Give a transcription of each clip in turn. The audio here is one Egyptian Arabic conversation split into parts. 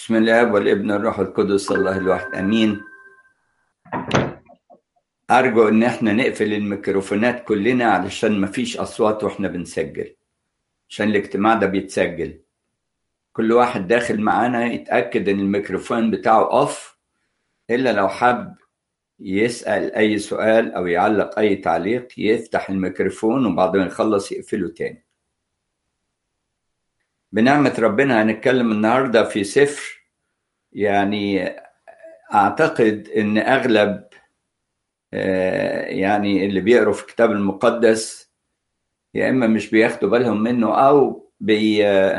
بسم الله والابن الروح القدس الله الواحد امين ارجو ان احنا نقفل الميكروفونات كلنا علشان مفيش اصوات واحنا بنسجل عشان الاجتماع ده بيتسجل كل واحد داخل معانا يتاكد ان الميكروفون بتاعه اوف الا لو حب يسال اي سؤال او يعلق اي تعليق يفتح الميكروفون وبعد ما يخلص يقفله تاني بنعمة ربنا هنتكلم النهارده في سفر يعني اعتقد ان اغلب يعني اللي بيقروا في الكتاب المقدس يا اما مش بياخدوا بالهم منه او بي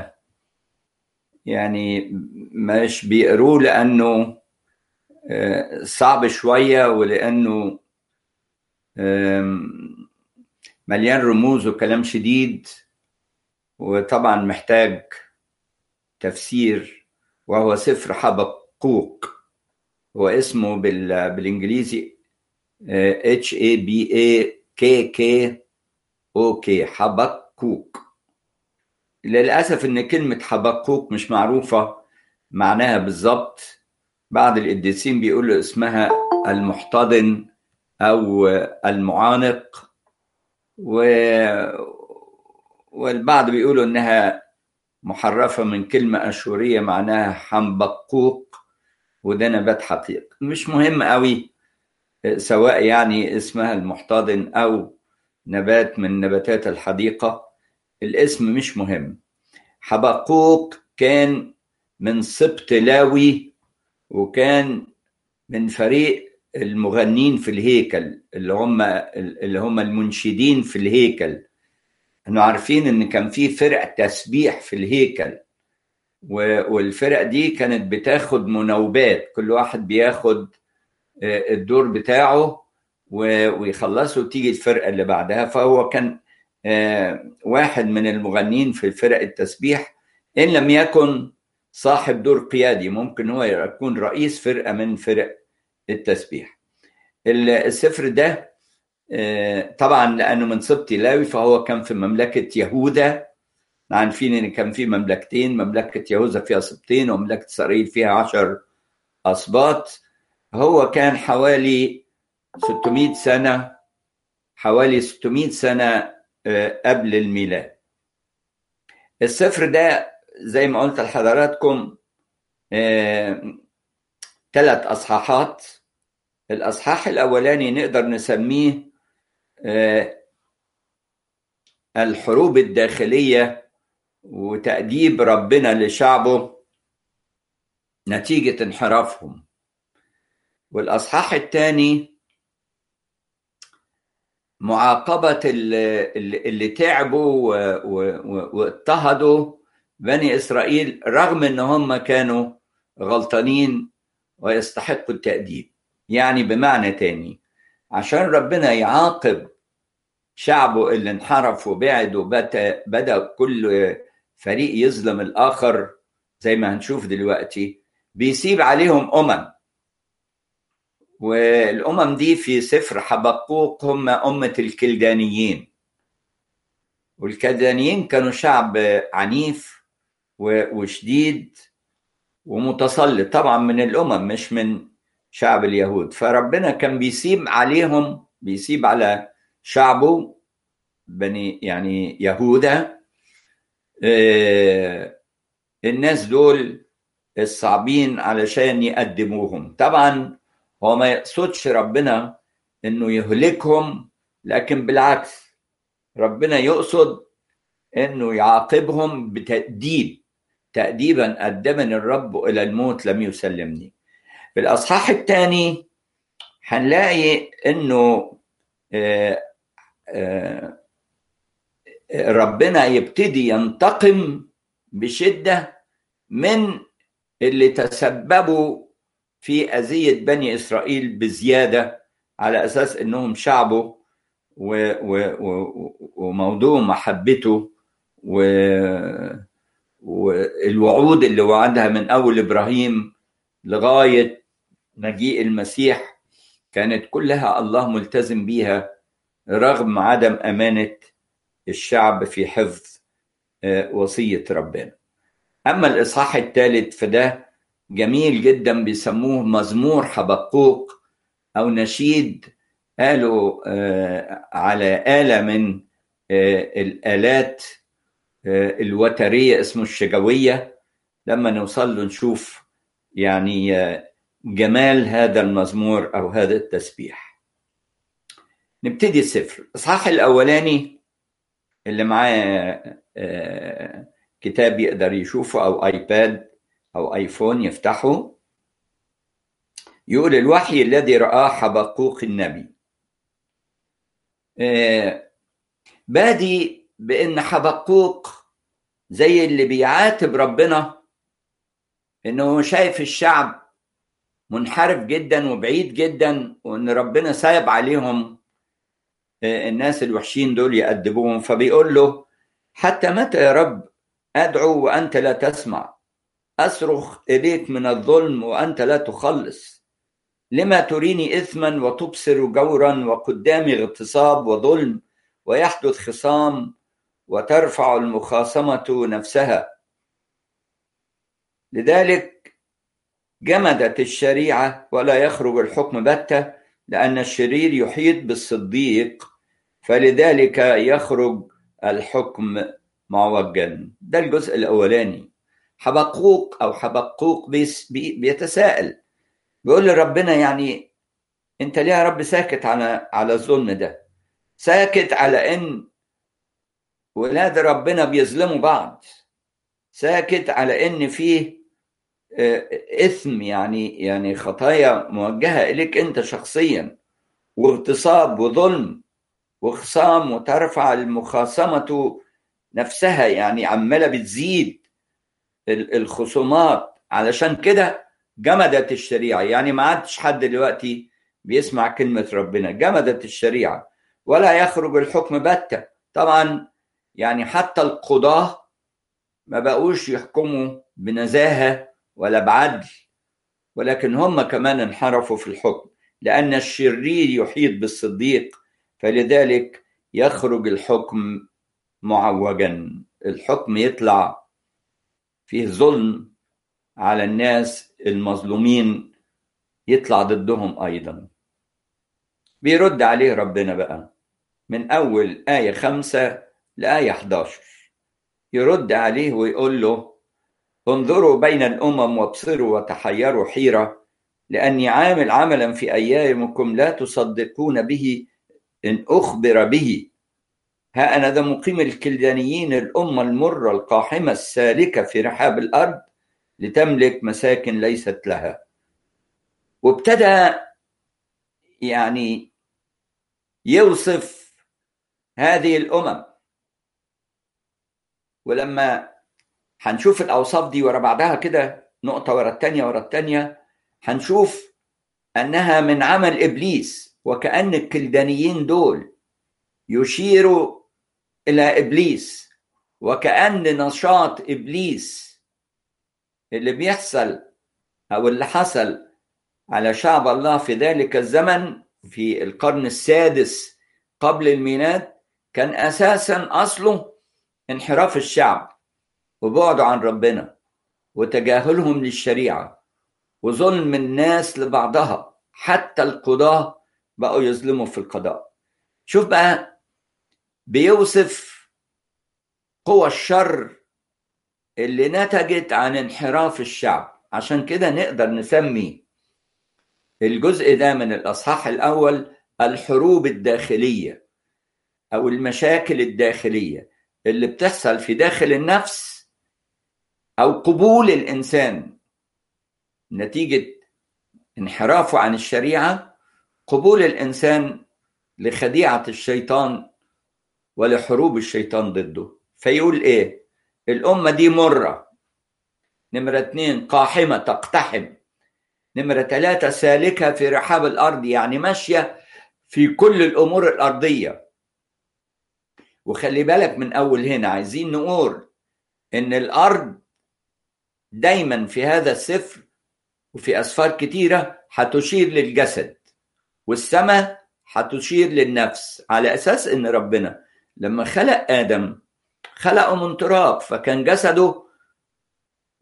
يعني مش بيقروه لانه صعب شويه ولانه مليان رموز وكلام شديد وطبعا محتاج تفسير وهو سفر حبقوق هو اسمه بالانجليزي اتش اي بي اي كي كي او كي حبقوق للاسف ان كلمه حبقوق مش معروفه معناها بالظبط بعض القديسين بيقولوا اسمها المحتضن او المعانق و والبعض بيقولوا انها محرفه من كلمه اشوريه معناها حنبقوق وده نبات حقيق مش مهم قوي سواء يعني اسمها المحتضن او نبات من نباتات الحديقه الاسم مش مهم حبقوق كان من سبط لاوي وكان من فريق المغنين في الهيكل اللي هم اللي هم المنشدين في الهيكل انه عارفين ان كان في فرق تسبيح في الهيكل والفرق دي كانت بتاخد مناوبات كل واحد بياخد الدور بتاعه ويخلصوا تيجي الفرقه اللي بعدها فهو كان واحد من المغنين في فرق التسبيح ان لم يكن صاحب دور قيادي ممكن هو يكون رئيس فرقه من فرق التسبيح السفر ده طبعا لانه من سبط لاوي فهو كان في مملكه يهوذا عارفين ان كان في مملكتين مملكه يهوذا فيها سبطين ومملكه اسرائيل فيها عشر اسباط هو كان حوالي 600 سنه حوالي 600 سنه قبل الميلاد السفر ده زي ما قلت لحضراتكم ثلاث اصحاحات الاصحاح الاولاني نقدر نسميه الحروب الداخليه وتاديب ربنا لشعبه نتيجه انحرافهم والاصحاح الثاني معاقبه اللي, اللي تعبوا واضطهدوا بني اسرائيل رغم ان هم كانوا غلطانين ويستحقوا التاديب يعني بمعنى تاني عشان ربنا يعاقب شعبه اللي انحرف وبعد وبدا بدا كل فريق يظلم الاخر زي ما هنشوف دلوقتي بيسيب عليهم امم والامم دي في سفر حبقوق هم امه الكلدانيين والكلدانيين كانوا شعب عنيف وشديد ومتسلط طبعا من الامم مش من شعب اليهود فربنا كان بيسيب عليهم بيسيب على شعبه بني يعني يهوذا الناس دول الصعبين علشان يقدموهم طبعا هو ما يقصدش ربنا انه يهلكهم لكن بالعكس ربنا يقصد انه يعاقبهم بتأديب تأديبا قدمني الرب الى الموت لم يسلمني في الاصحاح الثاني هنلاقي انه آآ آآ ربنا يبتدي ينتقم بشده من اللي تسببوا في اذيه بني اسرائيل بزياده على اساس انهم شعبه و و و وموضوع محبته و والوعود اللي وعدها من اول ابراهيم لغايه مجيء المسيح كانت كلها الله ملتزم بيها رغم عدم امانه الشعب في حفظ وصيه ربنا اما الاصحاح الثالث فده جميل جدا بيسموه مزمور حبقوق أو نشيد قالوا على آلة من الآلات الوترية اسمه الشجوية لما نوصل له نشوف يعني جمال هذا المزمور أو هذا التسبيح نبتدي السفر الإصحاح الأولاني اللي معاه كتاب يقدر يشوفه أو آيباد أو آيفون يفتحه يقول الوحي الذي رآه حبقوق النبي بادي بأن حبقوق زي اللي بيعاتب ربنا انه شايف الشعب منحرف جدا وبعيد جدا وان ربنا سايب عليهم الناس الوحشين دول يأدبوهم فبيقول له حتى متى يا رب ادعو وانت لا تسمع اصرخ اليك من الظلم وانت لا تخلص لما تريني اثما وتبصر جورا وقدامي اغتصاب وظلم ويحدث خصام وترفع المخاصمه نفسها لذلك جمدت الشريعه ولا يخرج الحكم بته لان الشرير يحيط بالصديق فلذلك يخرج الحكم معوجا ده الجزء الاولاني حبقوق او حبقوق بيس بي بيتساءل بيقول لربنا يعني انت ليه يا رب ساكت على على الظلم ده ساكت على ان ولاد ربنا بيظلموا بعض ساكت على ان فيه اثم يعني يعني خطايا موجهه اليك انت شخصيا واغتصاب وظلم وخصام وترفع المخاصمه نفسها يعني عماله بتزيد الخصومات علشان كده جمدت الشريعه يعني ما عادش حد دلوقتي بيسمع كلمه ربنا جمدت الشريعه ولا يخرج الحكم باته طبعا يعني حتى القضاه ما بقوش يحكموا بنزاهه ولا بعدل ولكن هم كمان انحرفوا في الحكم لان الشرير يحيط بالصديق فلذلك يخرج الحكم معوجا الحكم يطلع فيه ظلم على الناس المظلومين يطلع ضدهم ايضا بيرد عليه ربنا بقى من اول ايه خمسة لايه 11 يرد عليه ويقول له انظروا بين الامم وابصروا وتحيروا حيره لاني عامل عملا في ايامكم لا تصدقون به ان اخبر به ها انا ذا مقيم الكلدانيين الامه المره القاحمه السالكه في رحاب الارض لتملك مساكن ليست لها وابتدى يعني يوصف هذه الامم ولما هنشوف الاوصاف دي ورا بعضها كده نقطه ورا الثانيه ورا الثانيه هنشوف انها من عمل ابليس وكان الكلدانيين دول يشيروا الى ابليس وكان نشاط ابليس اللي بيحصل او اللي حصل على شعب الله في ذلك الزمن في القرن السادس قبل الميلاد كان اساسا اصله انحراف الشعب وبعده عن ربنا وتجاهلهم للشريعه وظلم الناس لبعضها حتى القضاه بقوا يظلموا في القضاء شوف بقى بيوصف قوى الشر اللي نتجت عن انحراف الشعب عشان كده نقدر نسمي الجزء ده من الاصحاح الاول الحروب الداخليه او المشاكل الداخليه اللي بتحصل في داخل النفس او قبول الانسان نتيجه انحرافه عن الشريعه قبول الانسان لخديعه الشيطان ولحروب الشيطان ضده فيقول ايه الامه دي مره نمره اتنين قاحمه تقتحم نمره ثلاثه سالكه في رحاب الارض يعني ماشيه في كل الامور الارضيه وخلي بالك من اول هنا عايزين نقول ان الارض دايما في هذا السفر وفي اسفار كتيره هتشير للجسد والسماء هتشير للنفس على اساس ان ربنا لما خلق ادم خلقه من تراب فكان جسده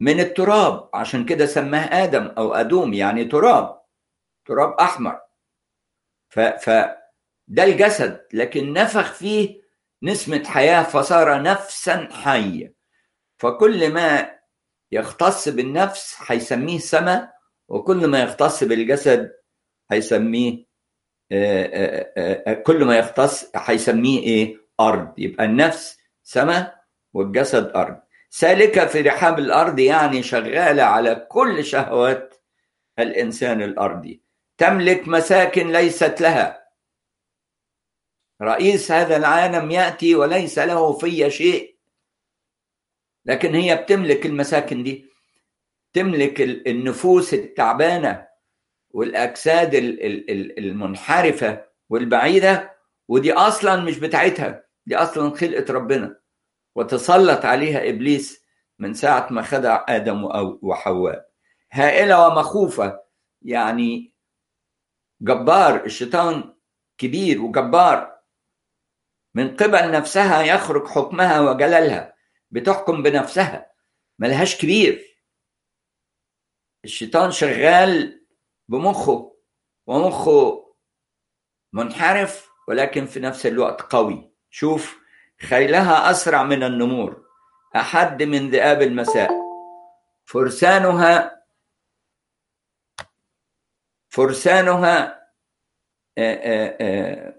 من التراب عشان كده سماه ادم او ادوم يعني تراب تراب احمر ف, ف ده الجسد لكن نفخ فيه نسمة حياة فصار نفسا حية فكل ما يختص بالنفس هيسميه سماء وكل ما يختص بالجسد هيسميه كل ما يختص هيسميه ايه ارض يبقى النفس سماء والجسد ارض سالكه في رحاب الارض يعني شغاله على كل شهوات الانسان الارضي تملك مساكن ليست لها رئيس هذا العالم ياتي وليس له في شيء لكن هي بتملك المساكن دي تملك النفوس التعبانه والاجساد المنحرفه والبعيده ودي اصلا مش بتاعتها دي اصلا خلقه ربنا وتسلط عليها ابليس من ساعه ما خدع ادم وحواء هائله ومخوفه يعني جبار الشيطان كبير وجبار من قبل نفسها يخرج حكمها وجلالها بتحكم بنفسها ملهاش كبير الشيطان شغال بمخه ومخه منحرف ولكن في نفس الوقت قوي شوف خيلها أسرع من النمور أحد من ذئاب المساء فرسانها فرسانها آآ آآ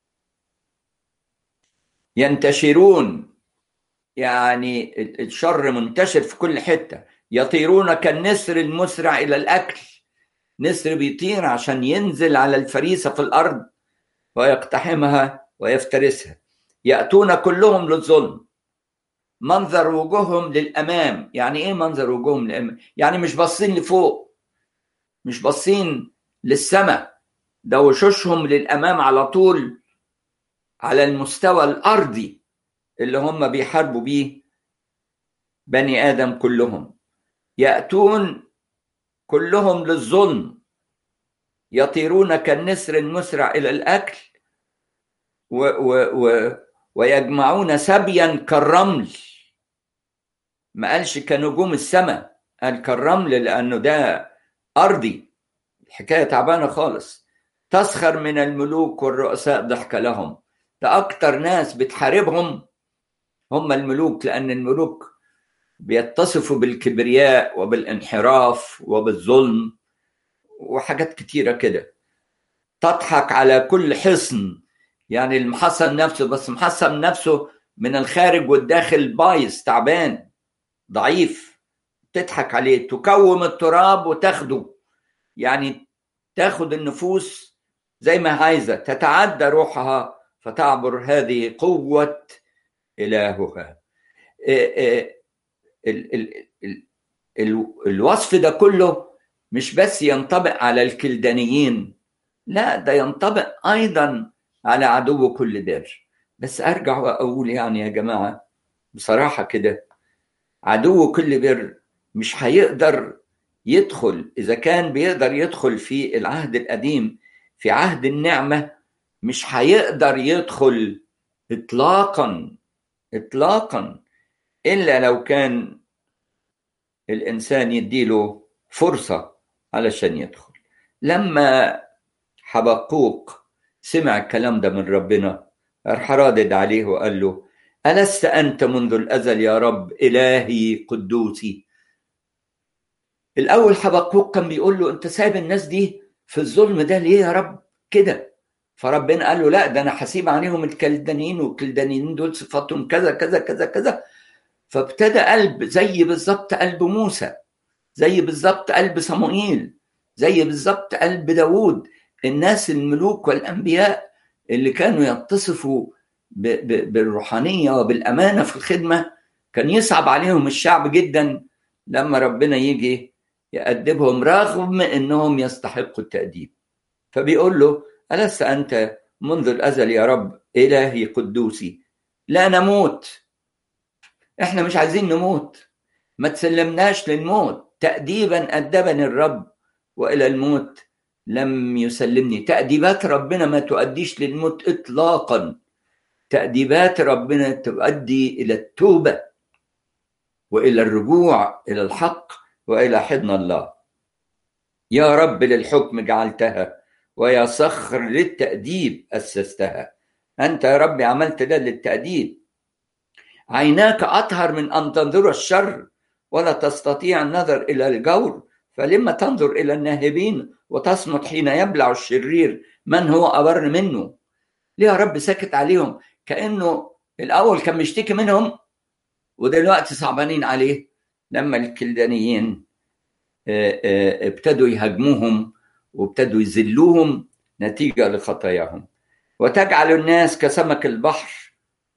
ينتشرون يعني الشر منتشر في كل حتة يطيرون كالنسر المسرع إلى الأكل نسر بيطير عشان ينزل على الفريسة في الأرض ويقتحمها ويفترسها يأتون كلهم للظلم منظر وجوههم للأمام يعني إيه منظر وجوههم للأمام يعني مش باصين لفوق مش باصين للسماء ده وشوشهم للأمام على طول على المستوى الأرضي اللي هم بيحاربوا بيه بني آدم كلهم يأتون كلهم للظلم يطيرون كالنسر المسرع إلى الأكل و و و ويجمعون سبيا كالرمل ما قالش كنجوم السماء قال كالرمل لأنه ده أرضي الحكاية تعبانة خالص تسخر من الملوك والرؤساء ضحك لهم ده أكتر ناس بتحاربهم هم الملوك لأن الملوك بيتصفوا بالكبرياء وبالانحراف وبالظلم وحاجات كتيرة كده تضحك على كل حصن يعني المحصن نفسه بس محصن نفسه من الخارج والداخل بايظ تعبان ضعيف تضحك عليه تكوم التراب وتاخده يعني تاخد النفوس زي ما عايزة تتعدى روحها فتعبر هذه قوة إلهها ال ال ال ال الوصف ده كله مش بس ينطبق على الكلدانيين لا ده ينطبق أيضا على عدو كل بر بس أرجع وأقول يعني يا جماعة بصراحة كده عدو كل بر مش هيقدر يدخل إذا كان بيقدر يدخل في العهد القديم في عهد النعمة مش هيقدر يدخل إطلاقا إطلاقا إلا لو كان الإنسان يديله فرصة علشان يدخل لما حبقوق سمع الكلام ده من ربنا راح رادد عليه وقال له ألست أنت منذ الأزل يا رب إلهي قدوسي الأول حبقوق كان بيقول له أنت سايب الناس دي في الظلم ده ليه يا رب كده فربنا قال له لا ده أنا هسيب عليهم الكلدانيين والكلدانيين دول صفاتهم كذا كذا كذا كذا فابتدى قلب زي بالظبط قلب موسى زي بالظبط قلب صموئيل زي بالظبط قلب داوود الناس الملوك والأنبياء اللي كانوا يتصفوا بالروحانية وبالأمانة في الخدمة كان يصعب عليهم الشعب جدا لما ربنا يجي يأدبهم رغم أنهم يستحقوا التأديب فبيقول له ألست أنت منذ الأزل يا رب إلهي قدوسي لا نموت احنا مش عايزين نموت ما تسلمناش للموت تأديبا أدبني الرب وإلى الموت لم يسلمني تأديبات ربنا ما تؤديش للموت إطلاقا تأديبات ربنا تؤدي إلى التوبة والى الرجوع الى الحق والى حضن الله يا رب للحكم جعلتها ويا صخر للتأديب أسستها أنت يا رب عملت ده للتأديب عيناك أطهر من أن تنظر الشر ولا تستطيع النظر إلى الجور فلما تنظر إلى الناهبين وتصمت حين يبلع الشرير من هو أبر منه ليه يا رب ساكت عليهم كأنه الأول كان مشتكي منهم ودلوقتي صعبانين عليه لما الكلدانيين ابتدوا يهاجموهم وابتدوا يذلوهم نتيجة لخطاياهم وتجعل الناس كسمك البحر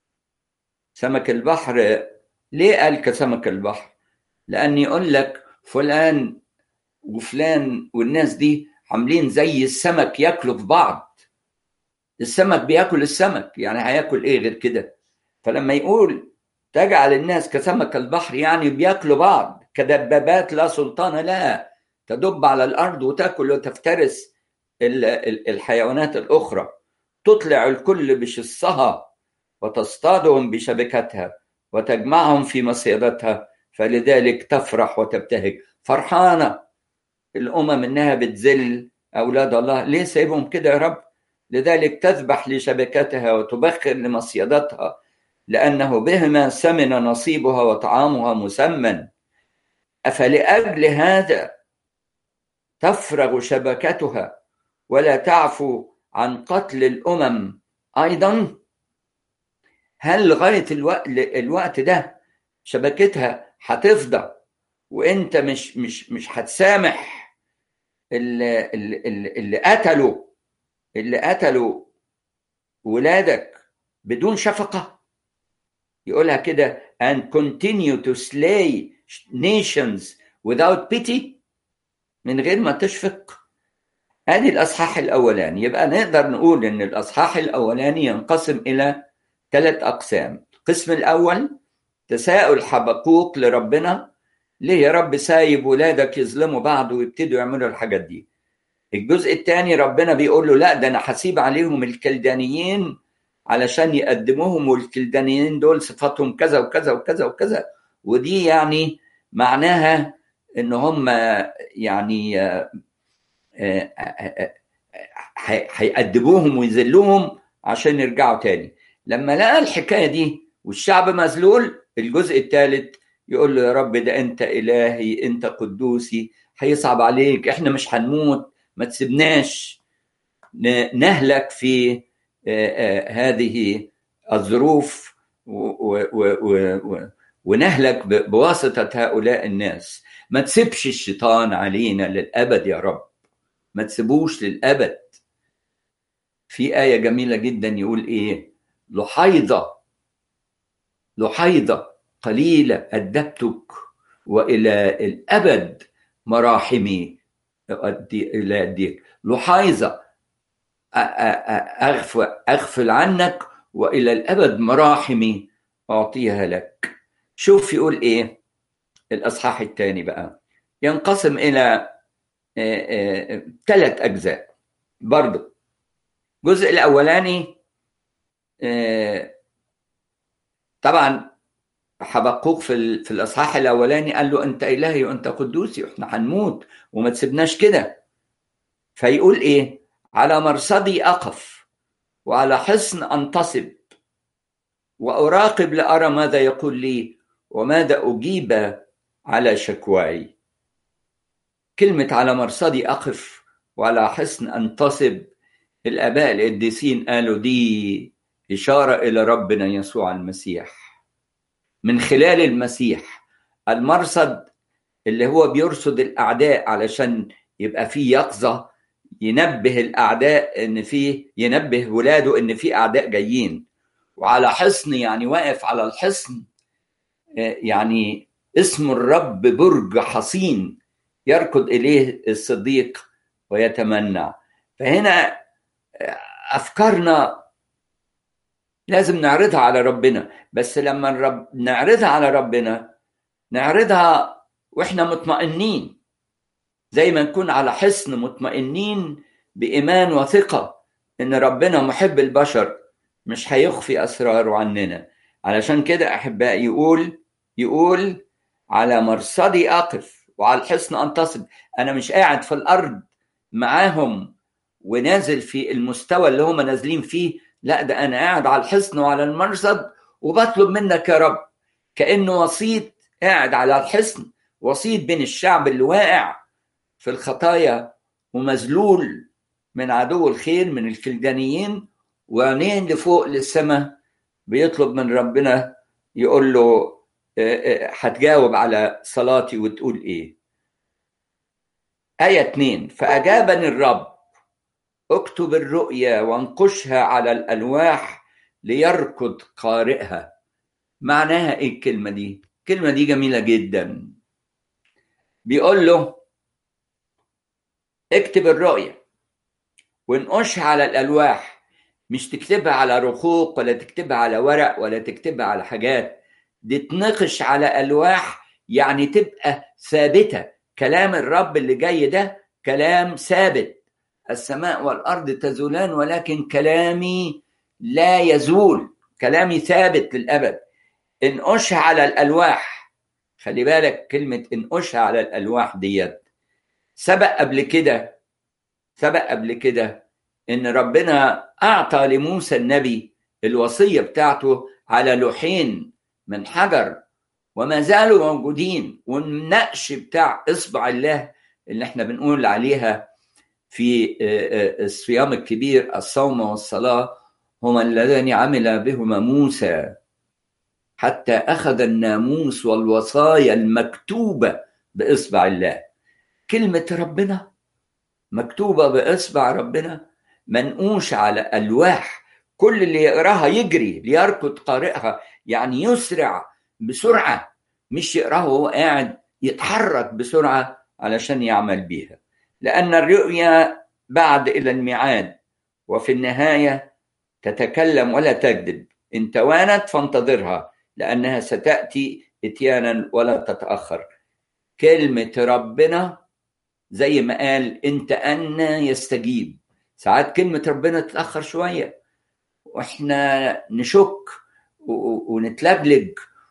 سمك البحر ليه قال كسمك البحر لأن يقول لك فلان وفلان والناس دي عاملين زي السمك ياكلوا في بعض السمك بياكل السمك يعني هياكل ايه غير كده فلما يقول تجعل الناس كسمك البحر يعني بياكلوا بعض كدبابات لا سلطان لها تدب على الارض وتاكل وتفترس الحيوانات الاخرى تطلع الكل بشصها وتصطادهم بشبكتها وتجمعهم في مصيدتها فلذلك تفرح وتبتهج فرحانه الامم انها بتذل اولاد الله ليه سايبهم كده يا رب لذلك تذبح لشبكتها وتبخر لمصيدتها لانه بهما سمن نصيبها وطعامها مسمن افلاجل هذا تفرغ شبكتها ولا تعفو عن قتل الامم ايضا هل لغايه الوقت, الوقت ده شبكتها هتفضى وانت مش مش مش هتسامح اللي, اللي, اللي قتلوا اللي قتلوا ولادك بدون شفقه يقولها كده and continue to slay nations without pity من غير ما تشفق ادي الاصحاح الاولاني يبقى نقدر نقول ان الاصحاح الاولاني ينقسم الى ثلاث اقسام القسم الاول تساؤل حبقوق لربنا ليه يا رب سايب ولادك يظلموا بعض ويبتدوا يعملوا الحاجات دي الجزء الثاني ربنا بيقول له لا ده انا هسيب عليهم الكلدانيين علشان يقدموهم والكلدانيين دول صفاتهم كذا وكذا وكذا وكذا ودي يعني معناها ان هم يعني هيأدبوهم ويذلوهم عشان يرجعوا تاني لما لقى الحكايه دي والشعب مذلول الجزء الثالث يقول له يا رب ده انت الهي انت قدوسي هيصعب عليك احنا مش هنموت ما تسيبناش نهلك في هذه الظروف ونهلك بواسطة هؤلاء الناس ما تسيبش الشيطان علينا للأبد يا رب ما تسيبوش للأبد في آية جميلة جدا يقول إيه لحيضة لحيضة قليلة أدبتك وإلى الأبد مراحمي أدي إلى أديك لحيظة أغفل, أغفل عنك وإلى الأبد مراحمي أعطيها لك شوف يقول إيه الأصحاح الثاني بقى ينقسم إلى ثلاث أجزاء برضو الجزء الأولاني طبعا حبقوق في في الاصحاح الاولاني قال له انت الهي وانت قدوسي واحنا هنموت وما تسيبناش كده فيقول ايه على مرصدي اقف وعلى حصن انتصب واراقب لارى ماذا يقول لي وماذا اجيب على شكواي كلمه على مرصدي اقف وعلى حصن انتصب الاباء القديسين قالوا دي اشاره الى ربنا يسوع المسيح من خلال المسيح المرصد اللي هو بيرصد الاعداء علشان يبقى في يقظه ينبه الاعداء ان في ينبه ولاده ان في اعداء جايين وعلى حصن يعني واقف على الحصن يعني اسم الرب برج حصين يركض اليه الصديق ويتمنى فهنا افكارنا لازم نعرضها على ربنا بس لما الرب نعرضها على ربنا نعرضها واحنا مطمئنين زي ما نكون على حصن مطمئنين بإيمان وثقة إن ربنا محب البشر مش هيخفي أسراره عننا علشان كده أحبائي يقول يقول على مرصدي اقف وعلى الحصن انتصب انا مش قاعد في الارض معاهم ونازل في المستوى اللي هم نازلين فيه لا ده انا قاعد على الحصن وعلى المرصد وبطلب منك يا رب كانه وسيط قاعد على الحصن وسيط بين الشعب اللي واقع في الخطايا ومذلول من عدو الخير من الكلدانيين وعينين لفوق للسماء بيطلب من ربنا يقول له هتجاوب على صلاتي وتقول ايه آية اتنين فأجابني الرب اكتب الرؤيا وانقشها على الألواح ليركض قارئها معناها ايه الكلمة دي الكلمة دي جميلة جدا بيقول له اكتب الرؤيا وانقشها على الألواح مش تكتبها على رخوق ولا تكتبها على ورق ولا تكتبها على حاجات دي تنقش على ألواح يعني تبقى ثابتة كلام الرب اللي جاي ده كلام ثابت السماء والأرض تزولان ولكن كلامي لا يزول كلامي ثابت للأبد انقشها على الألواح خلي بالك كلمة انقشها على الألواح ديت سبق قبل كده سبق قبل كده إن ربنا أعطى لموسى النبي الوصية بتاعته على لوحين من حجر وما زالوا موجودين والنقش بتاع إصبع الله اللي احنا بنقول عليها في الصيام الكبير الصوم والصلاة هما اللذان عمل بهما موسى حتى أخذ الناموس والوصايا المكتوبة بإصبع الله كلمة ربنا مكتوبة بإصبع ربنا منقوش على ألواح كل اللي يقراها يجري ليركض قارئها يعني يسرع بسرعة مش يقراها وهو قاعد يتحرك بسرعة علشان يعمل بيها لأن الرؤيا بعد إلى الميعاد وفي النهاية تتكلم ولا تكذب إن توانت فانتظرها لأنها ستأتي إتيانا ولا تتأخر كلمة ربنا زي ما قال انت أنا يستجيب ساعات كلمة ربنا تتأخر شوية واحنا نشك ونتلجلج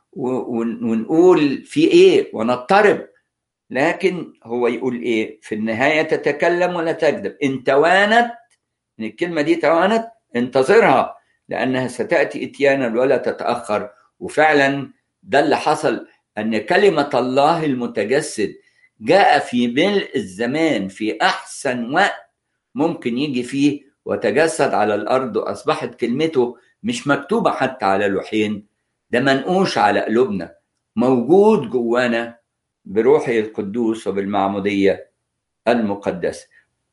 ونقول في ايه ونضطرب لكن هو يقول ايه في النهاية تتكلم ولا تكذب ان توانت ان الكلمة دي توانت انتظرها لأنها ستأتي إتيانا ولا تتأخر وفعلا ده اللي حصل أن كلمة الله المتجسد جاء في ملء الزمان في أحسن وقت ممكن يجي فيه وتجسد على الأرض وأصبحت كلمته مش مكتوبة حتى على لوحين ده منقوش على قلوبنا موجود جوانا بروحه القدوس وبالمعمودية المقدسة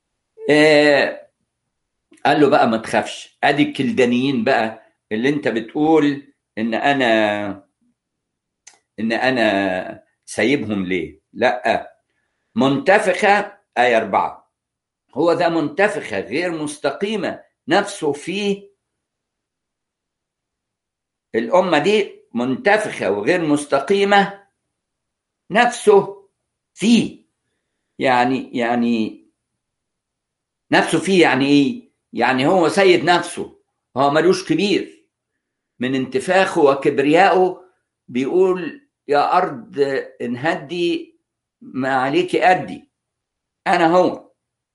آه قال له بقى ما تخافش ادي الكلدانيين بقى اللي انت بتقول ان انا ان انا سايبهم ليه لا منتفخة آية أربعة هو ذا منتفخة غير مستقيمة نفسه فيه الأمة دي منتفخة وغير مستقيمة نفسه فيه يعني يعني نفسه فيه يعني ايه؟ يعني هو سيد نفسه هو ملوش كبير من انتفاخه وكبريائه بيقول يا أرض انهدي ما عليك أدي أنا هو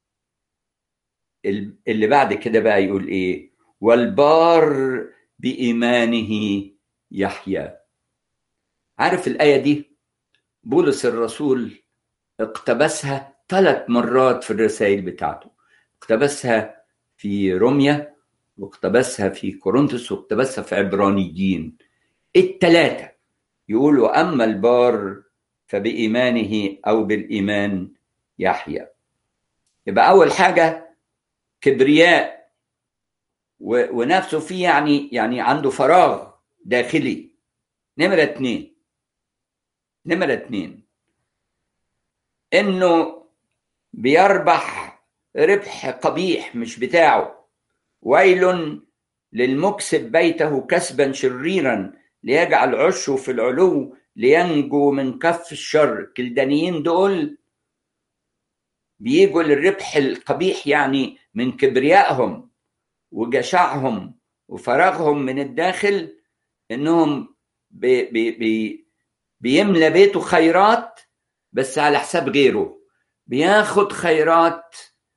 اللي بعد كده بقى يقول إيه والبار بإيمانه يحيا عارف الآية دي بولس الرسول اقتبسها ثلاث مرات في الرسائل بتاعته اقتبسها في روميا واقتبسها في كورنثوس واقتبسها في عبرانيين الثلاثة يقولوا أما البار فبإيمانه أو بالإيمان يحيا يبقى أول حاجة كبرياء ونفسه فيه يعني يعني عنده فراغ داخلي نمرة اتنين نمرة اتنين إنه بيربح ربح قبيح مش بتاعه ويل للمكسب بيته كسبا شريرا ليجعل عشه في العلو لينجو من كف الشر الكلدانيين دول بيجوا للربح القبيح يعني من كبريائهم وجشعهم وفراغهم من الداخل انهم بي بي بي بيملى بيته خيرات بس على حساب غيره بياخد خيرات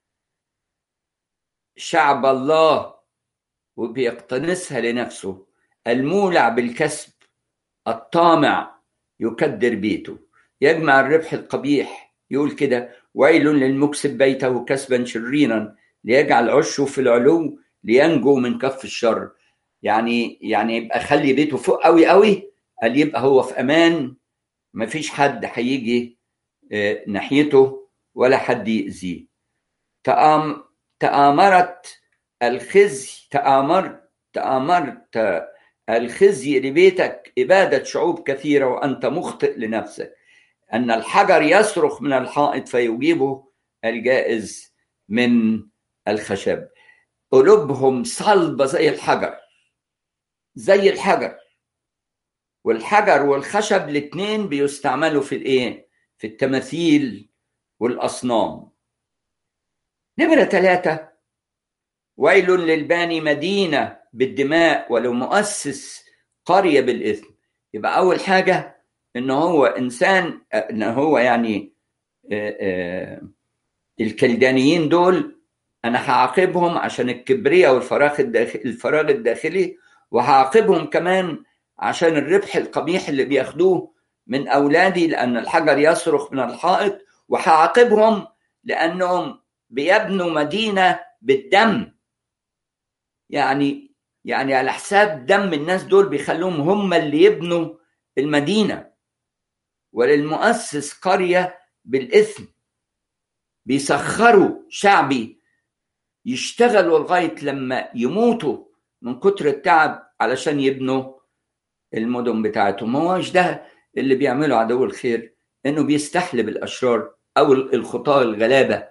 شعب الله وبيقتنصها لنفسه المولع بالكسب الطامع يكدر بيته يجمع الربح القبيح يقول كده ويل للمكسب بيته كسبا شريرا ليجعل عشه في العلو لينجو من كف الشر يعني يعني يبقى خلي بيته فوق قوي قوي قال يبقى هو في امان مفيش حد هيجي ناحيته ولا حد يأذيه تآم تآمرت الخزي تآمرت تآمرت الخزي لبيتك إبادة شعوب كثيرة وأنت مخطئ لنفسك أن الحجر يصرخ من الحائط فيجيبه الجائز من الخشب قلوبهم صلبة زي الحجر زي الحجر والحجر والخشب الاثنين بيستعملوا في الايه في التماثيل والاصنام نمرة ثلاثة ويل للباني مدينة بالدماء ولو مؤسس قرية بالإثم يبقى أول حاجة إن هو إنسان إن هو يعني آآ آآ الكلدانيين دول أنا هعاقبهم عشان الكبرياء والفراغ الداخلي الفراغ الداخلي وهعاقبهم كمان عشان الربح القبيح اللي بياخدوه من أولادي لأن الحجر يصرخ من الحائط وهعاقبهم لأنهم بيبنوا مدينة بالدم يعني يعني على حساب دم الناس دول بيخلوهم هم اللي يبنوا المدينة وللمؤسس قرية بالإثم بيسخروا شعبي يشتغلوا لغاية لما يموتوا من كتر التعب علشان يبنوا المدن بتاعتهم ما هوش ده اللي بيعمله عدو الخير انه بيستحلب الاشرار او الخطاة الغلابة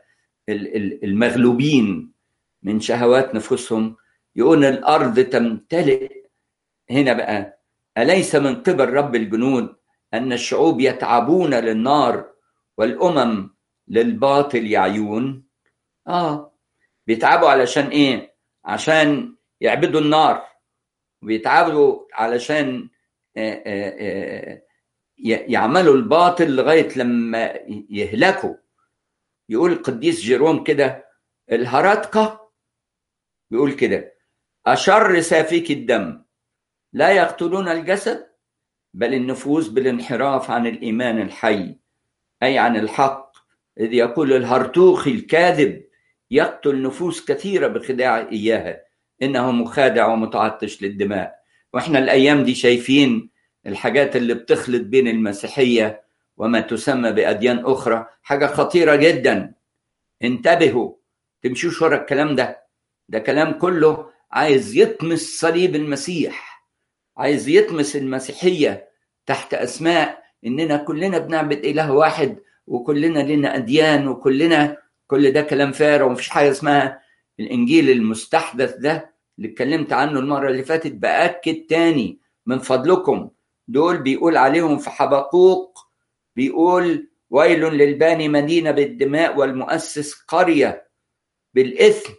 المغلوبين من شهوات نفوسهم يقول الارض تمتلئ هنا بقى اليس من قبل رب الجنود ان الشعوب يتعبون للنار والامم للباطل يعيون اه بيتعبوا علشان ايه عشان يعبدوا النار وبيتعبوا علشان آآ آآ يعملوا الباطل لغايه لما يهلكوا يقول القديس جيروم كده الهرطقه بيقول كده اشر سافك الدم لا يقتلون الجسد بل النفوس بالانحراف عن الايمان الحي اي عن الحق اذ يقول الهرطوخي الكاذب يقتل نفوس كثيره بخداع اياها انه مخادع ومتعطش للدماء واحنا الايام دي شايفين الحاجات اللي بتخلط بين المسيحيه وما تسمى باديان اخرى حاجه خطيره جدا انتبهوا تمشوش ورا الكلام ده ده كلام كله عايز يطمس صليب المسيح عايز يطمس المسيحيه تحت اسماء اننا كلنا بنعبد اله واحد وكلنا لنا اديان وكلنا كل ده كلام فارغ ومفيش حاجه اسمها الانجيل المستحدث ده اللي اتكلمت عنه المره اللي فاتت باكد تاني من فضلكم دول بيقول عليهم في حبقوق بيقول ويل للباني مدينه بالدماء والمؤسس قريه بالاثم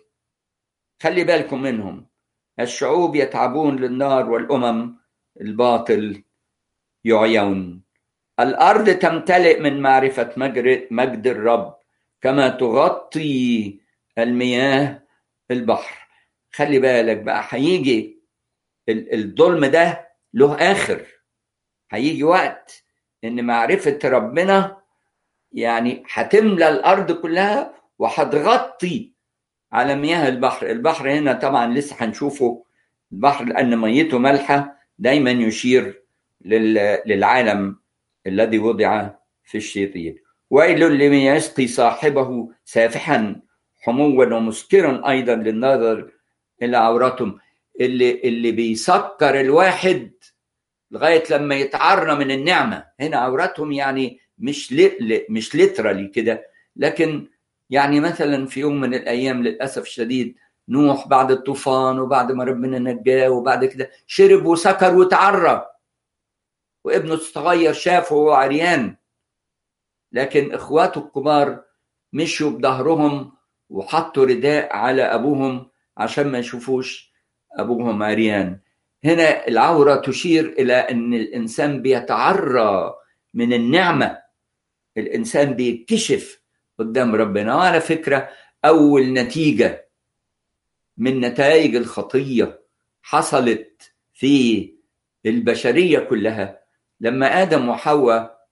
خلي بالكم منهم الشعوب يتعبون للنار والامم الباطل يعيون الارض تمتلئ من معرفه مجد الرب كما تغطي المياه البحر خلي بالك بقى هيجي الظلم ده له اخر هيجي وقت ان معرفه ربنا يعني هتملى الارض كلها وهتغطي على مياه البحر البحر هنا طبعا لسه هنشوفه البحر لان ميته مالحه دايما يشير للعالم الذي وضع في الشرير ويل لمن يسقي صاحبه سافحا حموا ومسكرا ايضا للنظر الى عوراتهم اللي اللي بيسكر الواحد لغايه لما يتعرى من النعمه هنا عوراتهم يعني مش ل... مش ليترالي كده لكن يعني مثلا في يوم من الايام للاسف الشديد نوح بعد الطوفان وبعد ما ربنا نجاه وبعد كده شرب وسكر وتعرى وابنه الصغير شافه وهو عريان لكن اخواته الكبار مشوا بظهرهم وحطوا رداء على ابوهم عشان ما يشوفوش ابوهم عريان هنا العوره تشير الى ان الانسان بيتعرى من النعمة الإنسان بيكتشف قدام ربنا وعلى فكرة أول نتيجة من نتائج الخطية حصلت في البشرية كلها لما آدم وحواء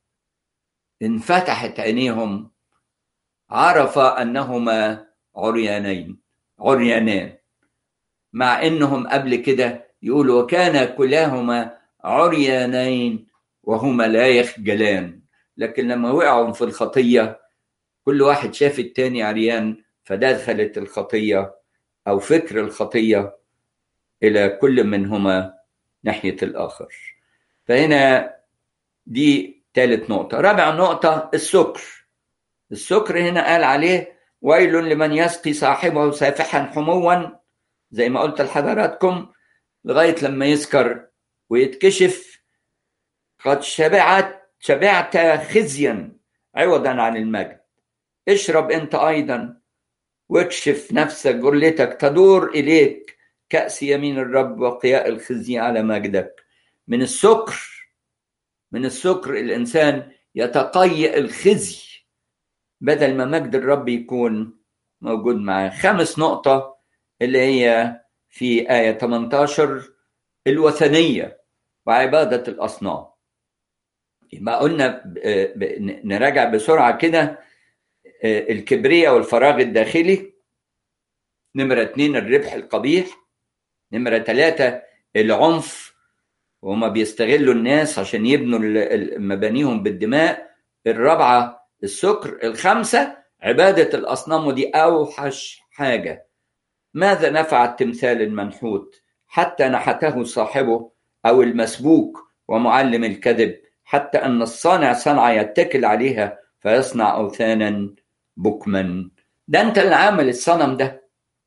انفتحت عينيهم عرف أنهما عريانين عريانان مع انهم قبل كده يقولوا وكان كلاهما عريانين وهما لا يخجلان لكن لما وقعوا في الخطيه كل واحد شاف التاني عريان فدخلت الخطيه او فكر الخطيه الى كل منهما ناحيه الاخر فهنا دي ثالث نقطه رابع نقطه السكر السكر هنا قال عليه ويل لمن يسقي صاحبه سافحا حموا زي ما قلت لحضراتكم لغايه لما يسكر ويتكشف قد شبعت شبعت خزيا عوضا عن المجد اشرب انت ايضا واكشف نفسك جرلتك تدور اليك كاس يمين الرب وقياء الخزي على مجدك من السكر من السكر الانسان يتقيأ الخزي بدل ما مجد الرب يكون موجود معاه خامس نقطة اللي هي في آية 18 الوثنية وعبادة الأصنام ما قلنا نراجع بسرعة كده الكبرياء والفراغ الداخلي نمرة اتنين الربح القبيح نمرة ثلاثة العنف وهما بيستغلوا الناس عشان يبنوا مبانيهم بالدماء الرابعة السكر الخمسة عبادة الأصنام ودي أوحش حاجة ماذا نفع التمثال المنحوت حتى نحته صاحبه أو المسبوك ومعلم الكذب حتى أن الصانع صنعة يتكل عليها فيصنع أوثانا بكما ده أنت اللي عامل الصنم ده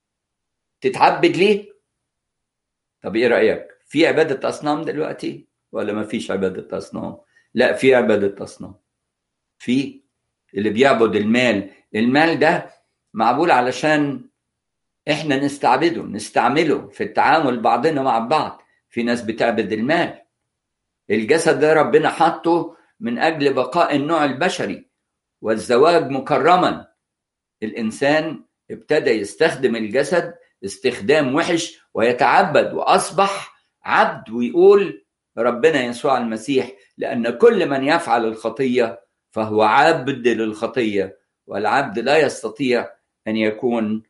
تتعبد ليه؟ طب إيه رأيك؟ في عبادة أصنام دلوقتي ولا ما فيش عبادة أصنام؟ لا في عبادة أصنام في اللي بيعبد المال المال ده معمول علشان احنا نستعبده نستعمله في التعامل بعضنا مع بعض في ناس بتعبد المال الجسد ده ربنا حطه من اجل بقاء النوع البشري والزواج مكرما الانسان ابتدى يستخدم الجسد استخدام وحش ويتعبد واصبح عبد ويقول ربنا يسوع المسيح لان كل من يفعل الخطيه فهو عبد للخطيه والعبد لا يستطيع ان يكون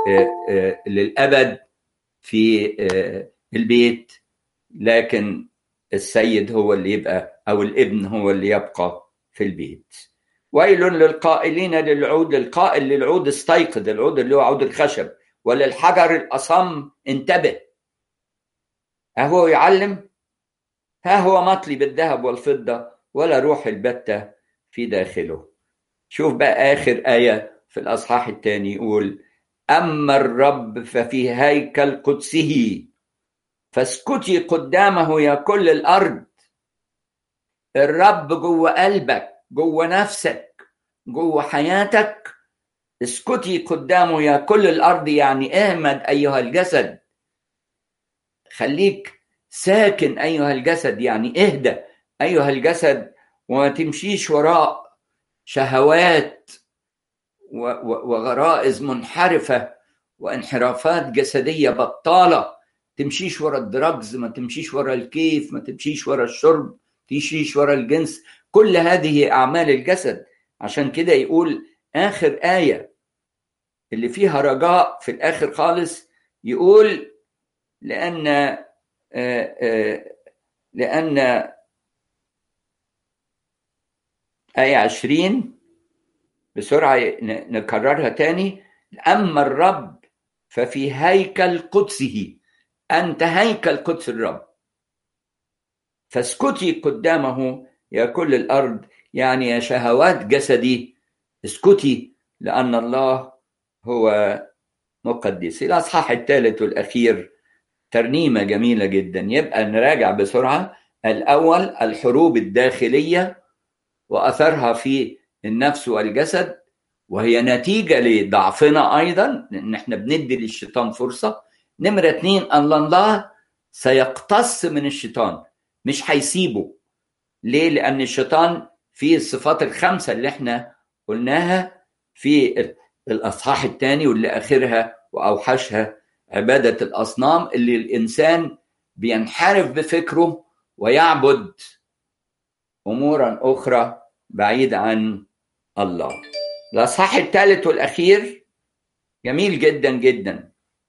للابد في البيت لكن السيد هو اللي يبقى او الابن هو اللي يبقى في البيت ويل للقائلين للعود القائل للعود استيقظ العود اللي هو عود الخشب وللحجر الاصم انتبه ها هو يعلم ها هو مطلي بالذهب والفضه ولا روح البته في داخله شوف بقى اخر ايه في الاصحاح الثاني يقول اما الرب ففي هيكل قدسه فاسكتي قدامه يا كل الارض الرب جوه قلبك جوه نفسك جوه حياتك اسكتي قدامه يا كل الارض يعني اهمد ايها الجسد خليك ساكن ايها الجسد يعني اهدى ايها الجسد وما تمشيش وراء شهوات وغرائز منحرفه وانحرافات جسديه بطاله تمشيش ورا الدراجز ما تمشيش ورا الكيف ما تمشيش ورا الشرب تمشيش ورا الجنس كل هذه اعمال الجسد عشان كده يقول اخر ايه اللي فيها رجاء في الاخر خالص يقول لان آآ آآ لان آية عشرين بسرعة نكررها تاني أما الرب ففي هيكل قدسه أنت هيكل قدس الرب فاسكتي قدامه يا كل الأرض يعني يا شهوات جسدي اسكتي لأن الله هو مقدس الأصحاح الثالث والأخير ترنيمة جميلة جدا يبقى نراجع بسرعة الأول الحروب الداخلية وأثرها في النفس والجسد وهي نتيجة لضعفنا أيضا لأن احنا بندي للشيطان فرصة نمرة اتنين أن الله سيقتص من الشيطان مش هيسيبه ليه؟ لأن الشيطان في الصفات الخمسه اللي احنا قلناها في الاصحاح الثاني واللي اخرها واوحشها عباده الاصنام اللي الانسان بينحرف بفكره ويعبد امورا اخرى بعيد عن الله الاصحاح الثالث والاخير جميل جدا جدا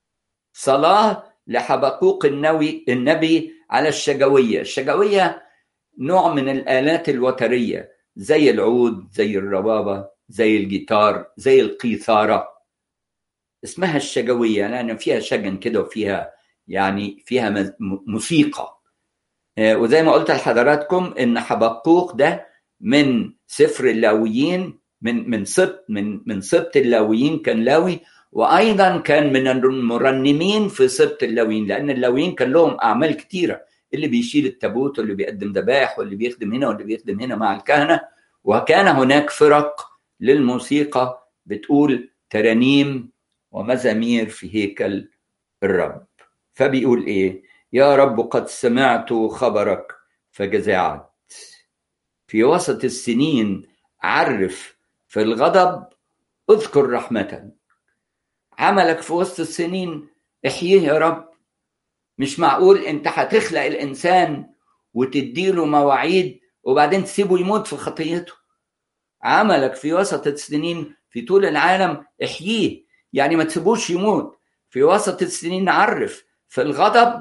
صلاه لحبقوق النوي النبي على الشجويه الشجويه نوع من الالات الوتريه زي العود زي الربابه زي الجيتار زي القيثاره اسمها الشجويه لان فيها شجن كده وفيها يعني فيها موسيقى وزي ما قلت لحضراتكم ان حبقوق ده من سفر اللاويين من من سبط من من سبط اللاويين كان لاوي وايضا كان من المرنمين في سبط اللاويين لان اللاويين كان لهم اعمال كتيره اللي بيشيل التابوت واللي بيقدم ذبائح واللي بيخدم هنا واللي بيخدم هنا مع الكهنه وكان هناك فرق للموسيقى بتقول ترانيم ومزامير في هيكل الرب فبيقول ايه يا رب قد سمعت خبرك فجزعت في وسط السنين عرف في الغضب اذكر رحمة عملك في وسط السنين احييه يا رب مش معقول انت هتخلق الانسان وتديله مواعيد وبعدين تسيبه يموت في خطيته عملك في وسط السنين في طول العالم احييه يعني ما تسيبوش يموت في وسط السنين عرف في الغضب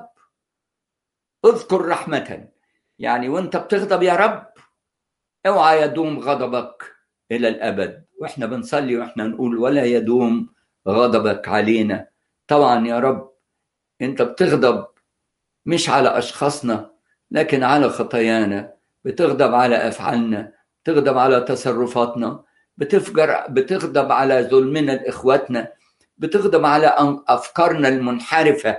اذكر رحمة يعني وانت بتغضب يا رب اوعى يدوم غضبك الى الابد واحنا بنصلي واحنا نقول ولا يدوم غضبك علينا طبعا يا رب انت بتغضب مش على اشخاصنا لكن على خطايانا بتغضب على افعالنا بتغضب على تصرفاتنا بتفجر بتغضب على ظلمنا لاخواتنا بتغضب على افكارنا المنحرفه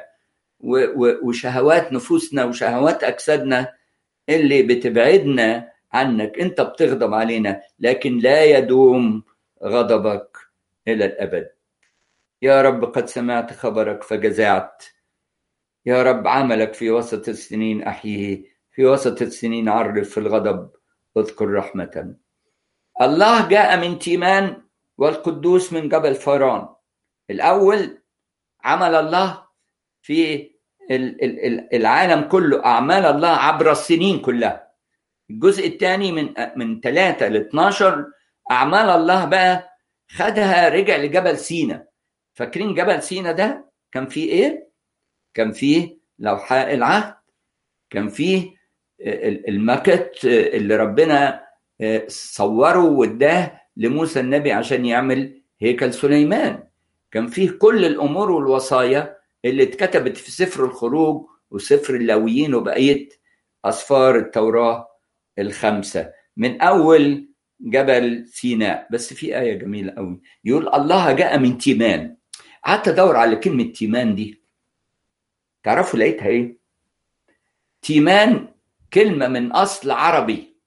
وشهوات نفوسنا وشهوات اجسادنا اللي بتبعدنا عنك انت بتغضب علينا لكن لا يدوم غضبك الى الابد يا رب قد سمعت خبرك فجزعت يا رب عملك في وسط السنين احييه في وسط السنين عرف في الغضب اذكر رحمه الله جاء من تيمان والقدوس من جبل فران الاول عمل الله في العالم كله اعمال الله عبر السنين كلها الجزء الثاني من من 3 ل 12 اعمال الله بقى خدها رجع لجبل سينا فاكرين جبل سينا ده كان فيه ايه كان فيه لوحاء العهد كان فيه المكت اللي ربنا صوره واداه لموسى النبي عشان يعمل هيكل سليمان كان فيه كل الامور والوصايا اللي اتكتبت في سفر الخروج وسفر اللاويين وبقيه اسفار التوراه الخمسه من اول جبل سيناء بس في ايه جميله قوي يقول الله جاء من تيمان قعدت ادور على كلمه تيمان دي تعرفوا لقيتها ايه تيمان كلمه من اصل عربي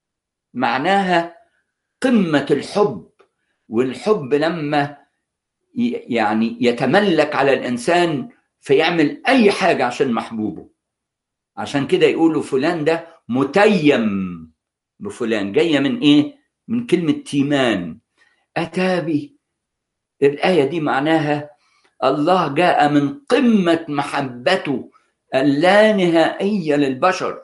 معناها قمه الحب والحب لما يعني يتملك على الانسان فيعمل اي حاجه عشان محبوبه عشان كده يقولوا فلان ده متيم بفلان جايه من ايه من كلمه تيمان اتى بي الايه دي معناها الله جاء من قمه محبته اللانهائيه للبشر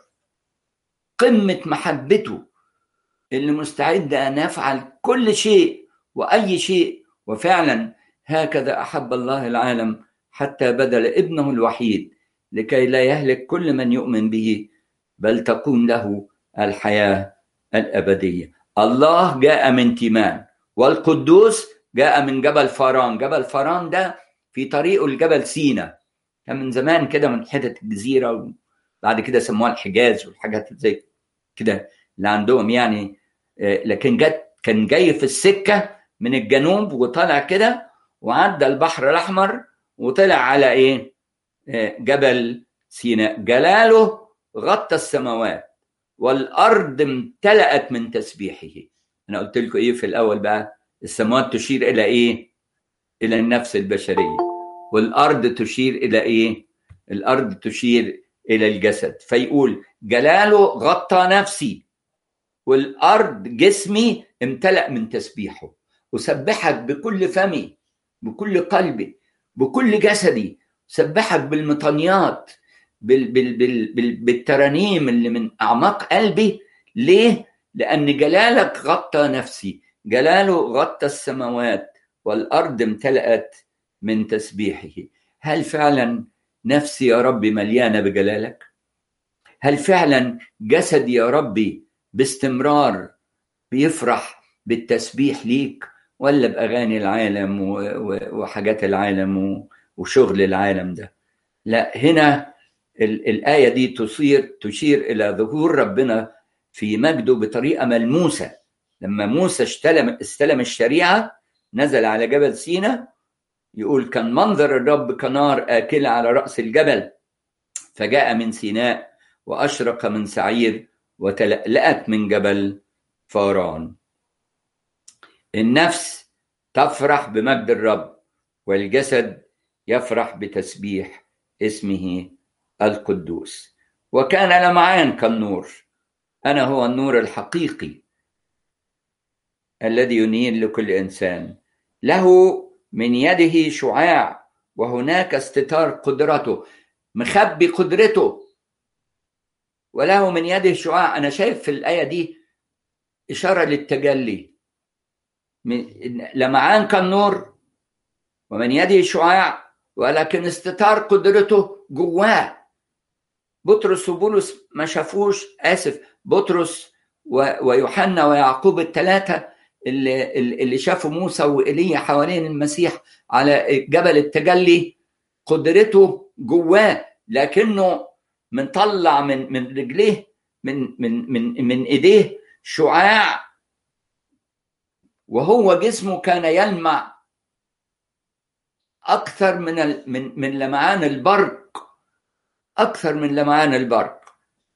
قمه محبته اللي مستعد ان يفعل كل شيء واي شيء وفعلا هكذا احب الله العالم حتى بذل ابنه الوحيد لكي لا يهلك كل من يؤمن به بل تكون له الحياه الابديه الله جاء من تيمان والقدوس جاء من جبل فاران جبل فاران ده في طريقه لجبل سينا كان من زمان كده من حتت الجزيره وبعد كده سموها الحجاز والحاجات زي كده اللي عندهم يعني لكن جت كان جاي في السكه من الجنوب وطلع كده وعدى البحر الاحمر وطلع على ايه جبل سيناء جلاله غطى السماوات والارض امتلأت من تسبيحه انا قلت لكم ايه في الاول بقى السماوات تشير الى ايه الى النفس البشريه والارض تشير الى ايه الارض تشير الى الجسد فيقول جلاله غطى نفسي والارض جسمي امتلأ من تسبيحه اسبحك بكل فمي بكل قلبي بكل جسدي سبحك بالمطنيات بال بال بال بال بالترانيم اللي من اعماق قلبي ليه لان جلالك غطى نفسي جلاله غطى السماوات والارض امتلأت من تسبيحه هل فعلا نفسي يا ربي مليانه بجلالك هل فعلا جسدي يا ربي باستمرار بيفرح بالتسبيح ليك ولا باغاني العالم وحاجات العالم وشغل العالم ده لا هنا الايه دي تصير تشير الى ظهور ربنا في مجده بطريقه ملموسه لما موسى استلم استلم الشريعه نزل على جبل سينا يقول كان منظر الرب كنار آكلة على رأس الجبل فجاء من سيناء وأشرق من سعير وتلألأت من جبل فاران النفس تفرح بمجد الرب والجسد يفرح بتسبيح اسمه القدوس وكان لمعان كالنور أنا هو النور الحقيقي الذي ينير لكل إنسان له من يده شعاع وهناك استتار قدرته مخبي قدرته وله من يده شعاع انا شايف في الايه دي اشاره للتجلي من لمعان كالنور ومن يده شعاع ولكن استتار قدرته جواه بطرس وبولس ما شافوش اسف بطرس ويوحنا ويعقوب الثلاثه اللي اللي شافوا موسى وايليا حوالين المسيح على جبل التجلي قدرته جواه لكنه مطلع من من رجليه من من من من ايديه شعاع وهو جسمه كان يلمع اكثر من من من لمعان البرق اكثر من لمعان البرق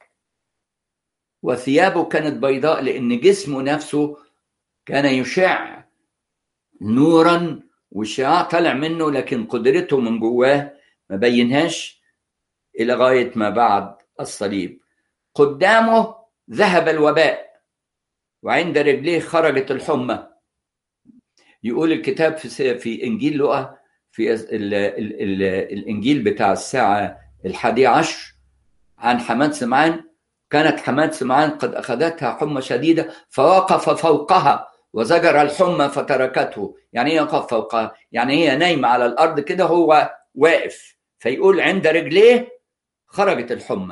وثيابه كانت بيضاء لان جسمه نفسه كان يشع نورا والشعاع طلع منه لكن قدرته من جواه ما بينهاش الى غايه ما بعد الصليب قدامه ذهب الوباء وعند رجليه خرجت الحمى يقول الكتاب في في انجيل لوقا في ال ال ال الانجيل بتاع الساعه الحادية عشر عن حماد سمعان كانت حماد سمعان قد اخذتها حمى شديده فوقف فوقها وزجر الحمى فتركته يعني ايه يقف فوقها يعني هي نايمه على الارض كده هو واقف فيقول عند رجليه خرجت الحمى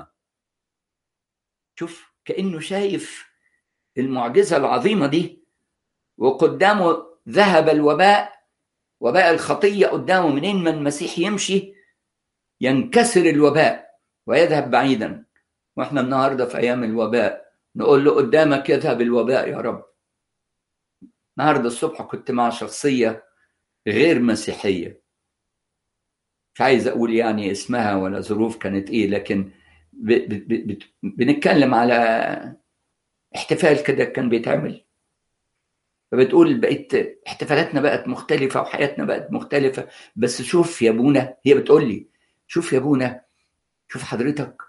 شوف كانه شايف المعجزه العظيمه دي وقدامه ذهب الوباء وباء الخطيه قدامه منين ما المسيح يمشي ينكسر الوباء ويذهب بعيدا واحنا النهارده في ايام الوباء نقول له قدامك يذهب الوباء يا رب النهارده الصبح كنت مع شخصيه غير مسيحيه مش عايز اقول يعني اسمها ولا ظروف كانت ايه لكن ب ب ب بنتكلم على احتفال كده كان بيتعمل فبتقول بقيت احتفالاتنا بقت مختلفة وحياتنا بقت مختلفة بس شوف يا ابونا هي بتقول لي شوف يا ابونا شوف حضرتك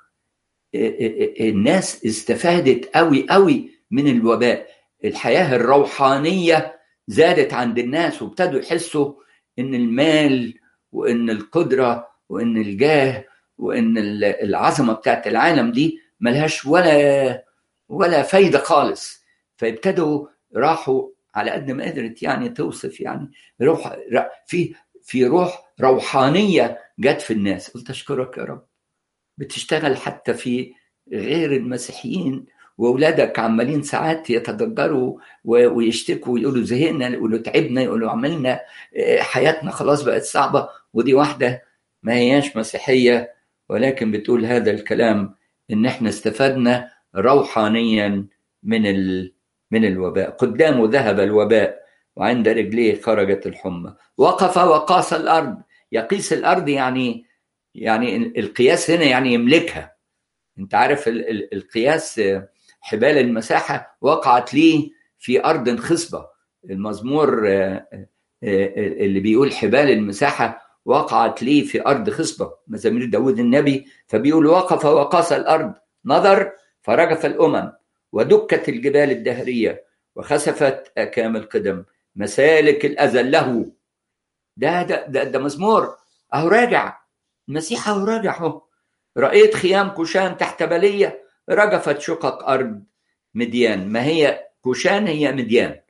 الناس استفادت قوي قوي من الوباء الحياة الروحانية زادت عند الناس وابتدوا يحسوا ان المال وان القدرة وان الجاه وان العظمة بتاعت العالم دي ملهاش ولا ولا فايدة خالص فابتدوا راحوا على قد ما قدرت يعني توصف يعني روح في في روح روحانيه جت في الناس قلت اشكرك يا رب بتشتغل حتى في غير المسيحيين واولادك عمالين ساعات يتضجروا ويشتكوا ويقولوا زهقنا يقولوا تعبنا يقولوا عملنا حياتنا خلاص بقت صعبه ودي واحده ما هياش مسيحيه ولكن بتقول هذا الكلام ان احنا استفدنا روحانيا من ال من الوباء قدامه ذهب الوباء وعند رجليه خرجت الحمى وقف وقاس الارض يقيس الارض يعني يعني القياس هنا يعني يملكها انت عارف القياس حبال المساحه وقعت ليه في ارض خصبه المزمور اللي بيقول حبال المساحه وقعت ليه في ارض خصبه مزامير داود النبي فبيقول وقف وقاس الارض نظر فرجف الامم ودكت الجبال الدهرية وخسفت أكام القدم مسالك الأزل له ده ده ده, ده مزمور أهو راجع المسيح أهو راجع أهو رأيت خيام كوشان تحت بلية رجفت شقق أرض مديان ما هي كوشان هي مديان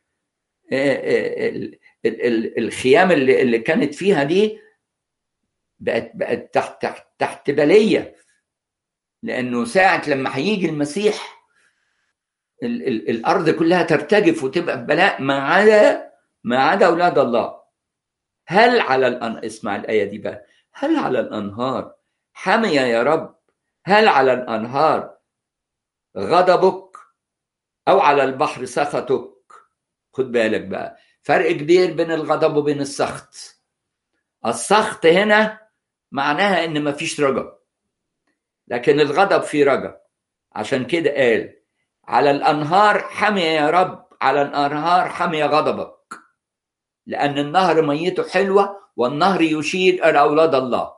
الخيام اللي, اللي كانت فيها دي بقت بقت تحت تحت تحت بليه لانه ساعه لما هيجي المسيح ال ال الارض كلها ترتجف وتبقى في بلاء ما عدا ما عدا اولاد الله هل على الأن... اسمع الايه دي بقى هل على الانهار حمية يا رب هل على الانهار غضبك او على البحر سخطك خد بالك بقى فرق كبير بين الغضب وبين السخط السخط هنا معناها ان مفيش رجا لكن الغضب فيه رجا عشان كده قال على الانهار حمي يا رب على الانهار حمي غضبك لان النهر ميته حلوه والنهر يشير الى اولاد الله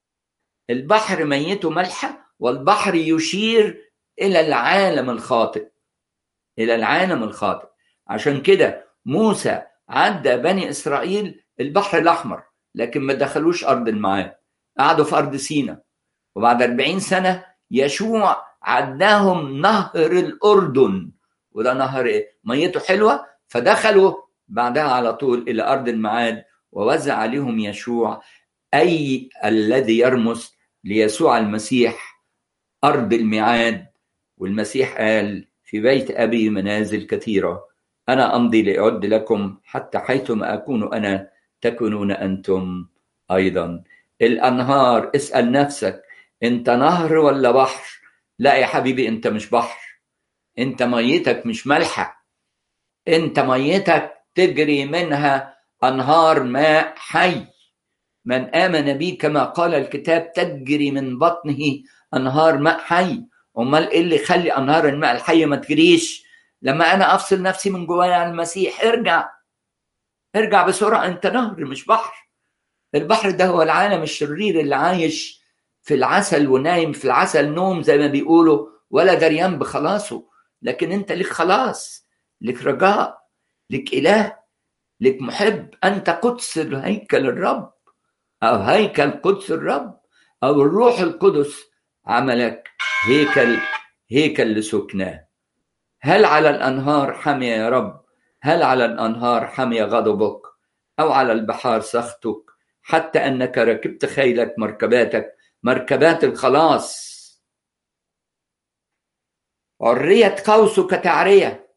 البحر ميته ملحه والبحر يشير الى العالم الخاطئ الى العالم الخاطئ عشان كده موسى عدى بني اسرائيل البحر الاحمر لكن ما دخلوش ارض المعاد قعدوا في ارض سينا وبعد 40 سنه يشوع عداهم نهر الاردن وده نهر ايه؟ ميته حلوه فدخلوا بعدها على طول الى ارض المعاد ووزع عليهم يشوع اي الذي يرمز ليسوع المسيح ارض الميعاد والمسيح قال في بيت ابي منازل كثيره انا امضي لاعد لكم حتى حيثما اكون انا تكونون انتم ايضا الانهار اسال نفسك انت نهر ولا بحر لا يا حبيبي انت مش بحر انت ميتك مش ملحه انت ميتك تجري منها انهار ماء حي من امن بي كما قال الكتاب تجري من بطنه انهار ماء حي امال ايه اللي يخلي انهار الماء الحي ما تجريش لما انا افصل نفسي من جوايا عن المسيح ارجع ارجع بسرعه انت نهر مش بحر البحر ده هو العالم الشرير اللي عايش في العسل ونايم في العسل نوم زي ما بيقولوا ولا دريان بخلاصه لكن انت لك خلاص لك رجاء لك اله لك محب انت قدس هيكل الرب او هيكل قدس الرب او الروح القدس عملك هيكل هيكل لسكناه هل على الانهار حمي يا رب هل على الانهار حمي غضبك او على البحار سخطك حتى انك ركبت خيلك مركباتك مركبات الخلاص عرية قوسك تعرية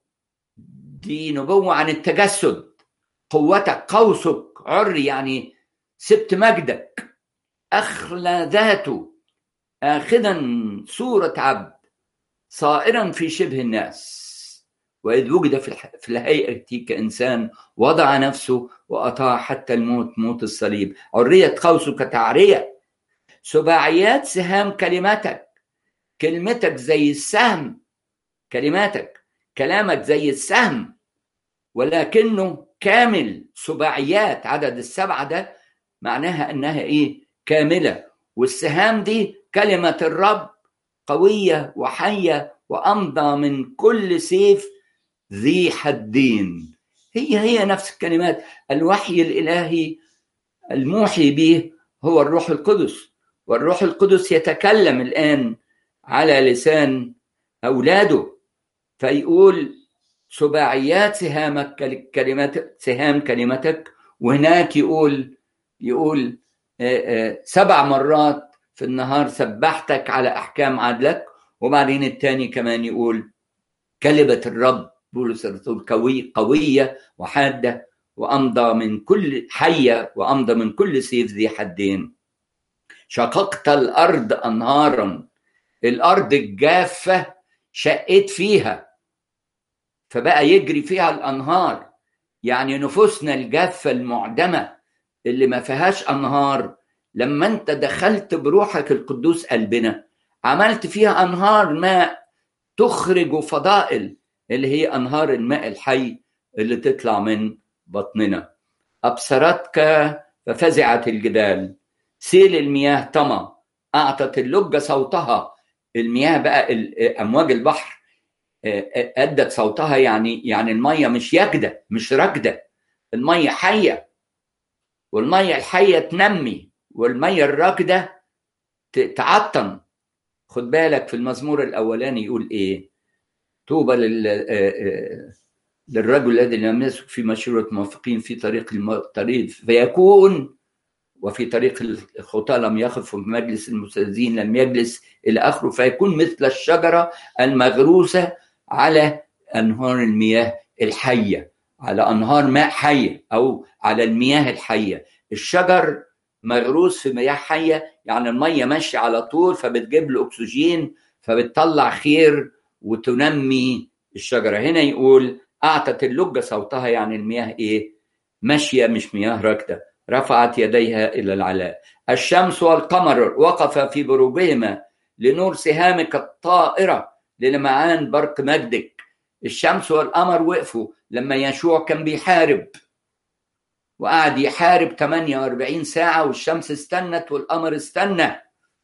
دي نبوة عن التجسد قوتك قوسك عري يعني سبت مجدك أخلى ذاته آخذا صورة عبد صائرا في شبه الناس وإذ وجد في, في الهيئة كإنسان وضع نفسه وأطاع حتى الموت موت الصليب عرية قوسك تعرية سباعيات سهام كلماتك كلمتك زي السهم كلماتك كلامك زي السهم ولكنه كامل سباعيات عدد السبعة ده معناها أنها إيه كاملة والسهام دي كلمة الرب قوية وحية وأمضى من كل سيف ذي حدين هي هي نفس الكلمات الوحي الإلهي الموحي به هو الروح القدس والروح القدس يتكلم الآن على لسان أولاده فيقول سباعيات سهامك كلمات سهام كلمتك وهناك يقول يقول سبع مرات في النهار سبحتك على احكام عدلك وبعدين الثاني كمان يقول كلمه الرب بولس الرسول قوي قويه وحاده وامضى من كل حيه وامضى من كل سيف ذي حدين شققت الارض انهارا الارض الجافه شقيت فيها فبقى يجري فيها الانهار يعني نفوسنا الجافه المعدمه اللي ما فيهاش انهار لما انت دخلت بروحك القدوس قلبنا عملت فيها انهار ماء تخرج فضائل اللي هي انهار الماء الحي اللي تطلع من بطننا ابصرتك ففزعت الجبال سيل المياه طمى اعطت اللجه صوتها المياه بقى امواج البحر ادت صوتها يعني يعني الميه مش يجده مش راكده الميه حيه والميه الحيه تنمي والميه الراكده تعطن خد بالك في المزمور الاولاني يقول ايه طوبى لل للرجل الذي لم يسلك في مشورة موافقين في طريق الطريق فيكون وفي طريق الخطاة لم يخف وفي مجلس المستاذين لم يجلس إلى آخره فيكون مثل الشجرة المغروسة على أنهار المياه الحية على أنهار ماء حية أو على المياه الحية الشجر مغروس في مياه حية يعني المية ماشية على طول فبتجيب له أكسجين فبتطلع خير وتنمي الشجرة هنا يقول أعطت اللجة صوتها يعني المياه إيه ماشية مش مياه راكدة رفعت يديها إلى العلاء الشمس والقمر وقفا في بروجهما لنور سهامك الطائرة للمعان برق مجدك الشمس والقمر وقفوا لما يشوع كان بيحارب وقعد يحارب 48 ساعة والشمس استنت والقمر استنى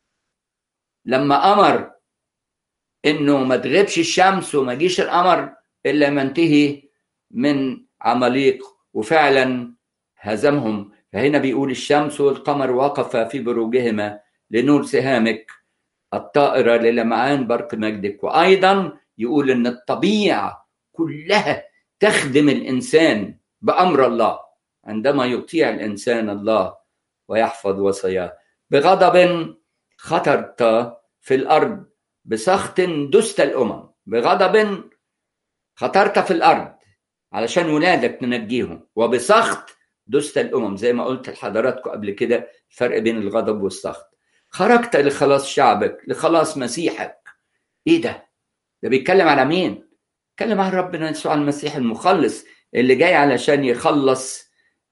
لما أمر إنه ما تغيبش الشمس وما جيش القمر إلا ما انتهي من عماليق وفعلا هزمهم فهنا بيقول الشمس والقمر وقفا في بروجهما لنور سهامك الطائرة للمعان برق مجدك وأيضا يقول إن الطبيعة كلها تخدم الإنسان بأمر الله عندما يطيع الإنسان الله ويحفظ وصاياه بغضب خطرت في الأرض بسخط دست الأمم بغضب خطرت في الأرض علشان ولادك تنجيهم وبسخط دست الأمم زي ما قلت لحضراتكم قبل كده الفرق بين الغضب والسخط خرجت لخلاص شعبك لخلاص مسيحك ايه ده ده بيتكلم على مين بيتكلم عن ربنا يسوع المسيح المخلص اللي جاي علشان يخلص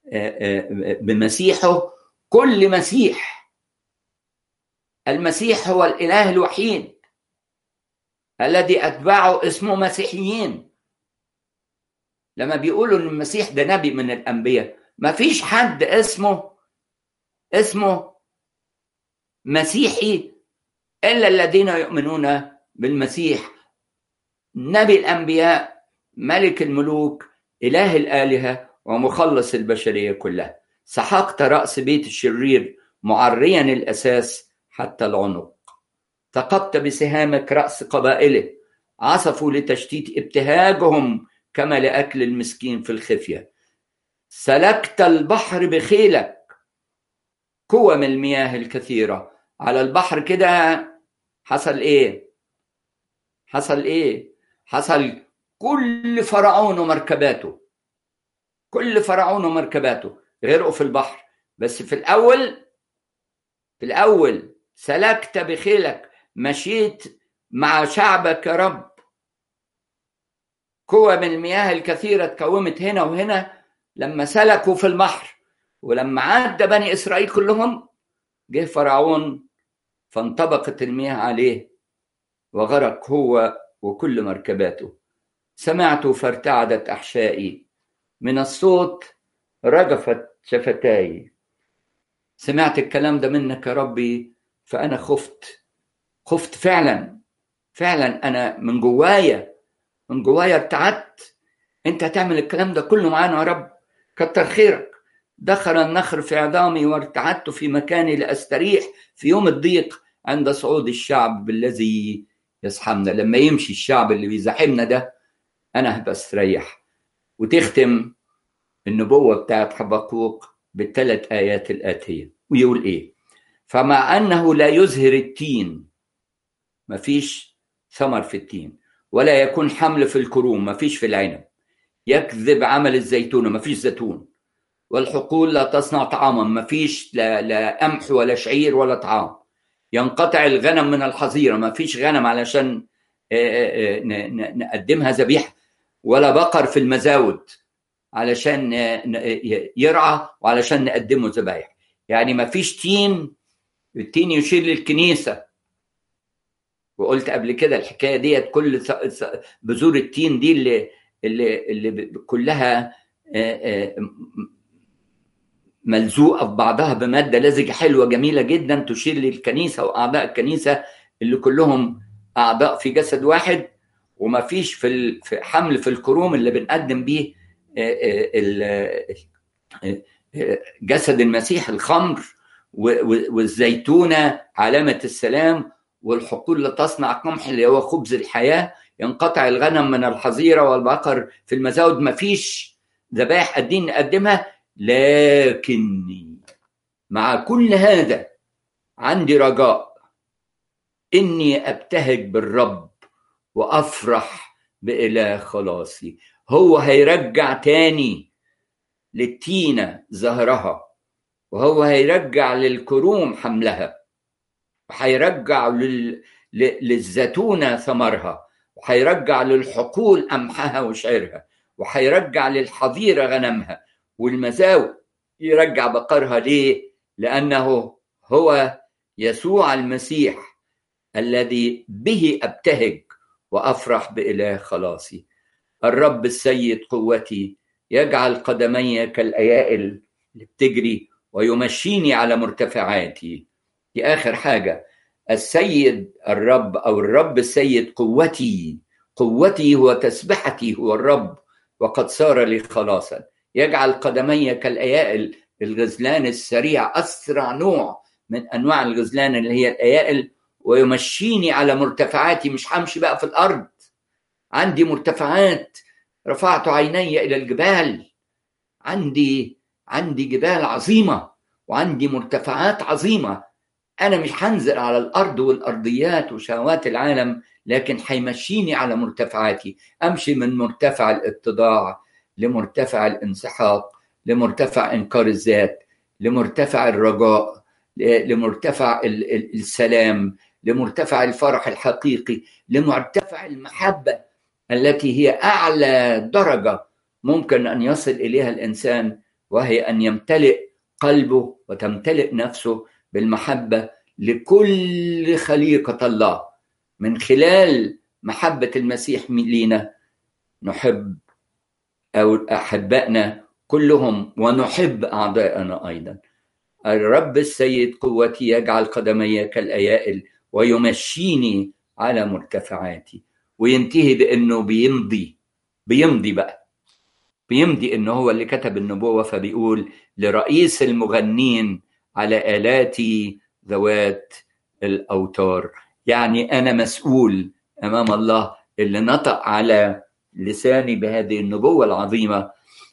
بمسيحه كل مسيح المسيح هو الاله الوحيد الذي اتبعه اسمه مسيحيين لما بيقولوا ان المسيح ده نبي من الانبياء ما فيش حد اسمه اسمه مسيحي الا الذين يؤمنون بالمسيح نبي الانبياء ملك الملوك اله الالهه ومخلص البشريه كلها سحقت راس بيت الشرير معريا الاساس حتى العنق سقطت بسهامك راس قبائله عصفوا لتشتيت ابتهاجهم كما لاكل المسكين في الخفيه سلكت البحر بخيلك كوم المياه الكثيره على البحر كده حصل ايه حصل ايه حصل كل فرعون ومركباته كل فرعون ومركباته غرقوا في البحر بس في الاول في الاول سلكت بخيلك مشيت مع شعبك يا رب كوم المياه الكثيرة اتكومت هنا وهنا لما سلكوا في البحر ولما عدى بني إسرائيل كلهم جه فرعون فانطبقت المياه عليه وغرق هو وكل مركباته سمعت فارتعدت أحشائي من الصوت رجفت شفتاي سمعت الكلام ده منك يا ربي فأنا خفت خفت فعلا فعلا أنا من جوايا من جوايا ارتعدت أنت هتعمل الكلام ده كله معانا يا رب كتر خيرك دخل النخر في عظامي وارتعدت في مكاني لأستريح في يوم الضيق عند صعود الشعب بالذي يزحمنا لما يمشي الشعب اللي بيزاحمنا ده أنا هبقى استريح وتختم النبوة بتاعت حبقوق بالثلاث آيات الآتية ويقول إيه فمع أنه لا يزهر التين مفيش ثمر في التين ولا يكون حمل في الكروم مفيش في العنب يكذب عمل الزيتون مفيش زيتون والحقول لا تصنع طعاما مفيش لا, لا قمح ولا شعير ولا طعام ينقطع الغنم من الحظيرة مفيش غنم علشان نقدمها ذبيحة ولا بقر في المزاود علشان يرعى وعلشان نقدمه ذبايح يعني مفيش تين التين يشير للكنيسة وقلت قبل كده الحكايه ديت كل بذور التين دي اللي اللي اللي كلها ملزوقه في بعضها بماده لزجه حلوه جميله جدا تشير للكنيسه واعضاء الكنيسه اللي كلهم اعضاء في جسد واحد وما فيش في ال- في حمل في الكروم اللي بنقدم بيه آه، آه، ال- آه، آه، جسد المسيح الخمر و- و- والزيتونه علامه السلام والحقول اللي تصنع قمح اللي هو خبز الحياه ينقطع الغنم من الحظيره والبقر في المزاود ما فيش ذبائح قادرين نقدمها لكني مع كل هذا عندي رجاء اني ابتهج بالرب وافرح باله خلاصي هو هيرجع تاني للتينه زهرها وهو هيرجع للكروم حملها وهيرجع لل... ل- للزيتونه ثمرها وهيرجع للحقول قمحها وشعرها وهيرجع للحظيره غنمها والمزاوي يرجع بقرها ليه؟ لانه هو يسوع المسيح الذي به ابتهج وافرح باله خلاصي الرب السيد قوتي يجعل قدمي كالايائل اللي بتجري ويمشيني على مرتفعاتي دي اخر حاجه السيد الرب او الرب السيد قوتي قوتي هو تسبحتي هو الرب وقد صار لي خلاصا يجعل قدمي كالايائل الغزلان السريع اسرع نوع من انواع الغزلان اللي هي الايائل ويمشيني على مرتفعاتي مش همشي بقى في الارض عندي مرتفعات رفعت عيني الى الجبال عندي عندي جبال عظيمه وعندي مرتفعات عظيمه انا مش هنزل على الارض والارضيات وشهوات العالم لكن هيمشيني على مرتفعاتي امشي من مرتفع الاتضاع لمرتفع الانسحاق لمرتفع انكار الذات لمرتفع الرجاء لمرتفع ال- ال- السلام لمرتفع الفرح الحقيقي لمرتفع المحبه التي هي اعلى درجه ممكن ان يصل اليها الانسان وهي ان يمتلئ قلبه وتمتلئ نفسه بالمحبه لكل خليقه الله من خلال محبه المسيح لينا نحب او احبائنا كلهم ونحب اعدائنا ايضا الرب السيد قوتي يجعل قدمي كالايائل ويمشيني على مرتفعاتي وينتهي بانه بيمضي بيمضي بقى بيمضي انه هو اللي كتب النبوه فبيقول لرئيس المغنين على الاتي ذوات الاوتار يعني انا مسؤول امام الله اللي نطق على لساني بهذه النبوه العظيمه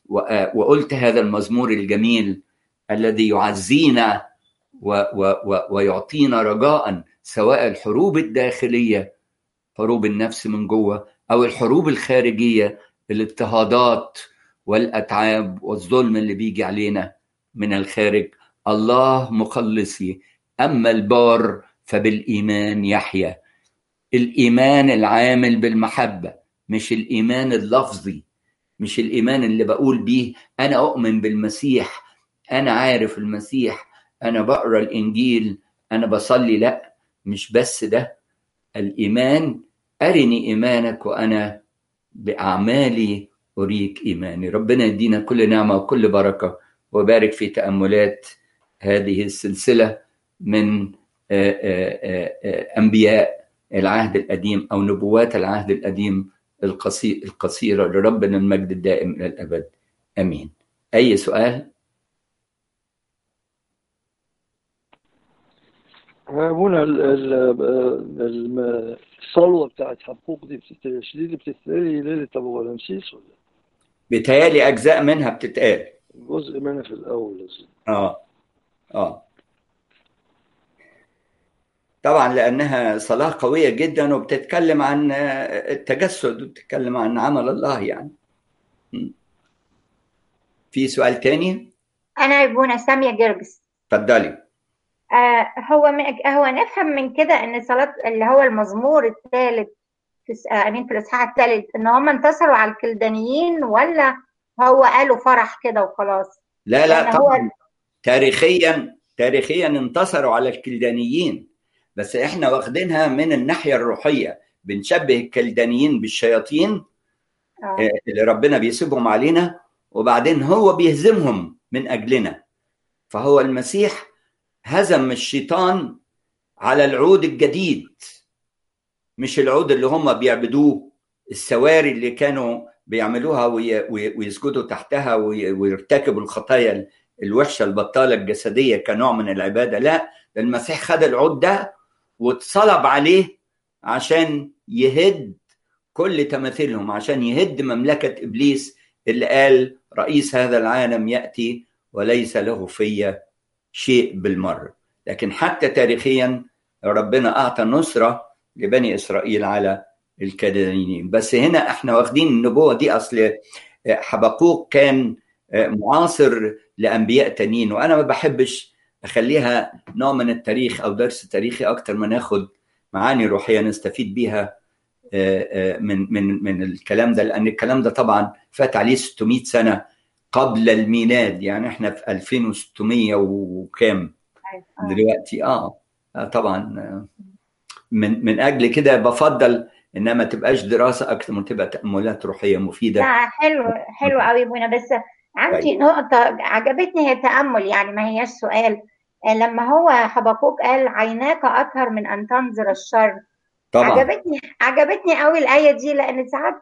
وقلت هذا المزمور الجميل الذي يعزينا و و و ويعطينا رجاء سواء الحروب الداخليه حروب النفس من جوه او الحروب الخارجيه الاضطهادات والاتعاب والظلم اللي بيجي علينا من الخارج الله مخلصي اما البار فبالايمان يحيا الايمان العامل بالمحبه مش الايمان اللفظي مش الايمان اللي بقول بيه انا اؤمن بالمسيح انا عارف المسيح انا بقرا الانجيل انا بصلي لا مش بس ده الايمان ارني ايمانك وانا باعمالي اريك ايماني ربنا يدينا كل نعمه وكل بركه وبارك في تاملات هذه السلسله من انبياء العهد القديم او نبوات العهد القديم القصيره لربنا المجد الدائم الى الابد امين اي سؤال ابونا الصلوه بتاعت حقوق دي شديد بتتقالي ليله ابو غلامسيس ولا؟ بتهيالي اجزاء منها بتتقال جزء منها في الاول اه اه طبعا لانها صلاه قويه جدا وبتتكلم عن التجسد وبتتكلم عن عمل الله يعني في سؤال تاني انا ابونا ساميه جرجس اتفضلي آه هو من هو نفهم من كده ان صلاه اللي هو المزمور الثالث في امين في الاصحاح الثالث ان هم انتصروا على الكلدانيين ولا هو قالوا فرح كده وخلاص لا لا طبعا هو... تاريخيا تاريخيا انتصروا على الكلدانيين بس احنا واخدينها من الناحيه الروحيه بنشبه الكلدانيين بالشياطين آه. اللي ربنا بيسيبهم علينا وبعدين هو بيهزمهم من اجلنا فهو المسيح هزم الشيطان على العود الجديد مش العود اللي هم بيعبدوه السواري اللي كانوا بيعملوها ويسجدوا تحتها ويرتكبوا الخطايا الوحشه البطاله الجسديه كنوع من العباده لا المسيح خد العود ده واتصلب عليه عشان يهد كل تماثيلهم عشان يهد مملكه ابليس اللي قال رئيس هذا العالم ياتي وليس له في شيء بالمره لكن حتى تاريخيا ربنا اعطى نصره لبني اسرائيل على الكدانيين بس هنا احنا واخدين النبوه دي اصل حبقوق كان معاصر لانبياء تانيين وانا ما بحبش اخليها نوع من التاريخ او درس تاريخي اكتر ما ناخد معاني روحيه نستفيد بيها من من من الكلام ده لان الكلام ده طبعا فات عليه 600 سنه قبل الميلاد يعني احنا في 2600 وكام دلوقتي اه طبعا من من اجل كده بفضل انها ما تبقاش دراسه اكتر من تبقى تاملات روحيه مفيده لا حلو حلو قوي بونا بس عندي نقطه عجبتني هي تامل يعني ما هياش سؤال لما هو حبقوق قال عيناك اطهر من ان تنظر الشر طبعا عجبتني عجبتني قوي الايه دي لان ساعات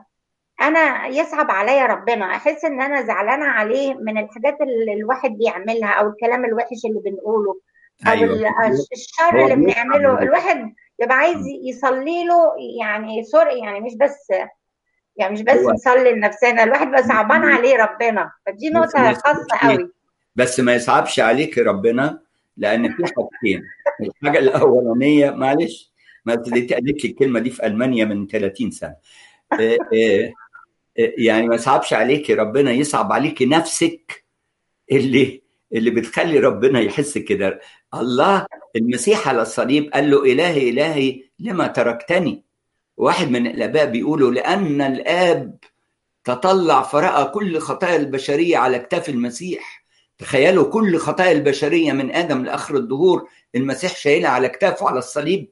انا يصعب عليا ربنا احس ان انا زعلانه عليه من الحاجات اللي الواحد بيعملها او الكلام الوحش اللي بنقوله او أيوة. الشر اللي بنعمله الواحد يبقى عايز يصلي له يعني سوري يعني مش بس يعني مش بس هو- نصلي لنفسنا الواحد بقى صعبان عليه ربنا فدي بس نقطة ما خاصة يصعبش قوي بس ما يصعبش عليك ربنا لان في حاجتين الحاجه الاولانيه معلش ما ابتديت قالت لي الكلمه دي في المانيا من 30 سنه إيه إيه إيه يعني ما يصعبش عليك ربنا يصعب عليك نفسك اللي اللي بتخلي ربنا يحس كده الله المسيح على الصليب قال له الهي الهي لما تركتني واحد من الاباء بيقولوا لان الاب تطلع فراى كل خطايا البشريه على اكتاف المسيح تخيلوا كل خطايا البشريه من ادم لاخر الدهور المسيح شايلها على اكتافه على الصليب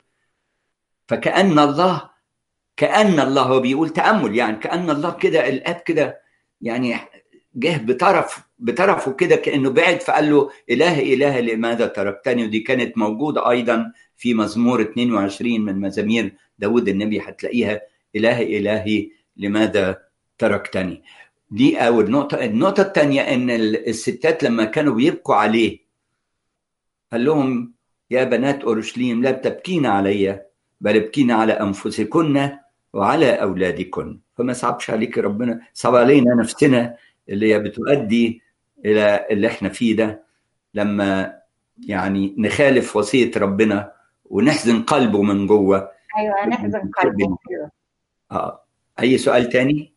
فكأن الله كأن الله هو بيقول تأمل يعني كأن الله كده الآب كده يعني جه بطرف بطرفه كده كأنه بعد فقال له إله إله لماذا تركتني ودي كانت موجودة أيضا في مزمور 22 من مزامير داود النبي هتلاقيها إله إلهي لماذا تركتني دي أول نقطة النقطة الثانية إن الستات لما كانوا بيبكوا عليه قال لهم يا بنات أورشليم لا تبكين علي بل ابكين على أنفسكن وعلى أولادكن فما صعبش عليك ربنا صعب علينا نفسنا اللي هي بتؤدي إلى اللي احنا فيه ده لما يعني نخالف وصية ربنا ونحزن قلبه من جوه ايوه نحزن قلبه كده اه أي سؤال تاني؟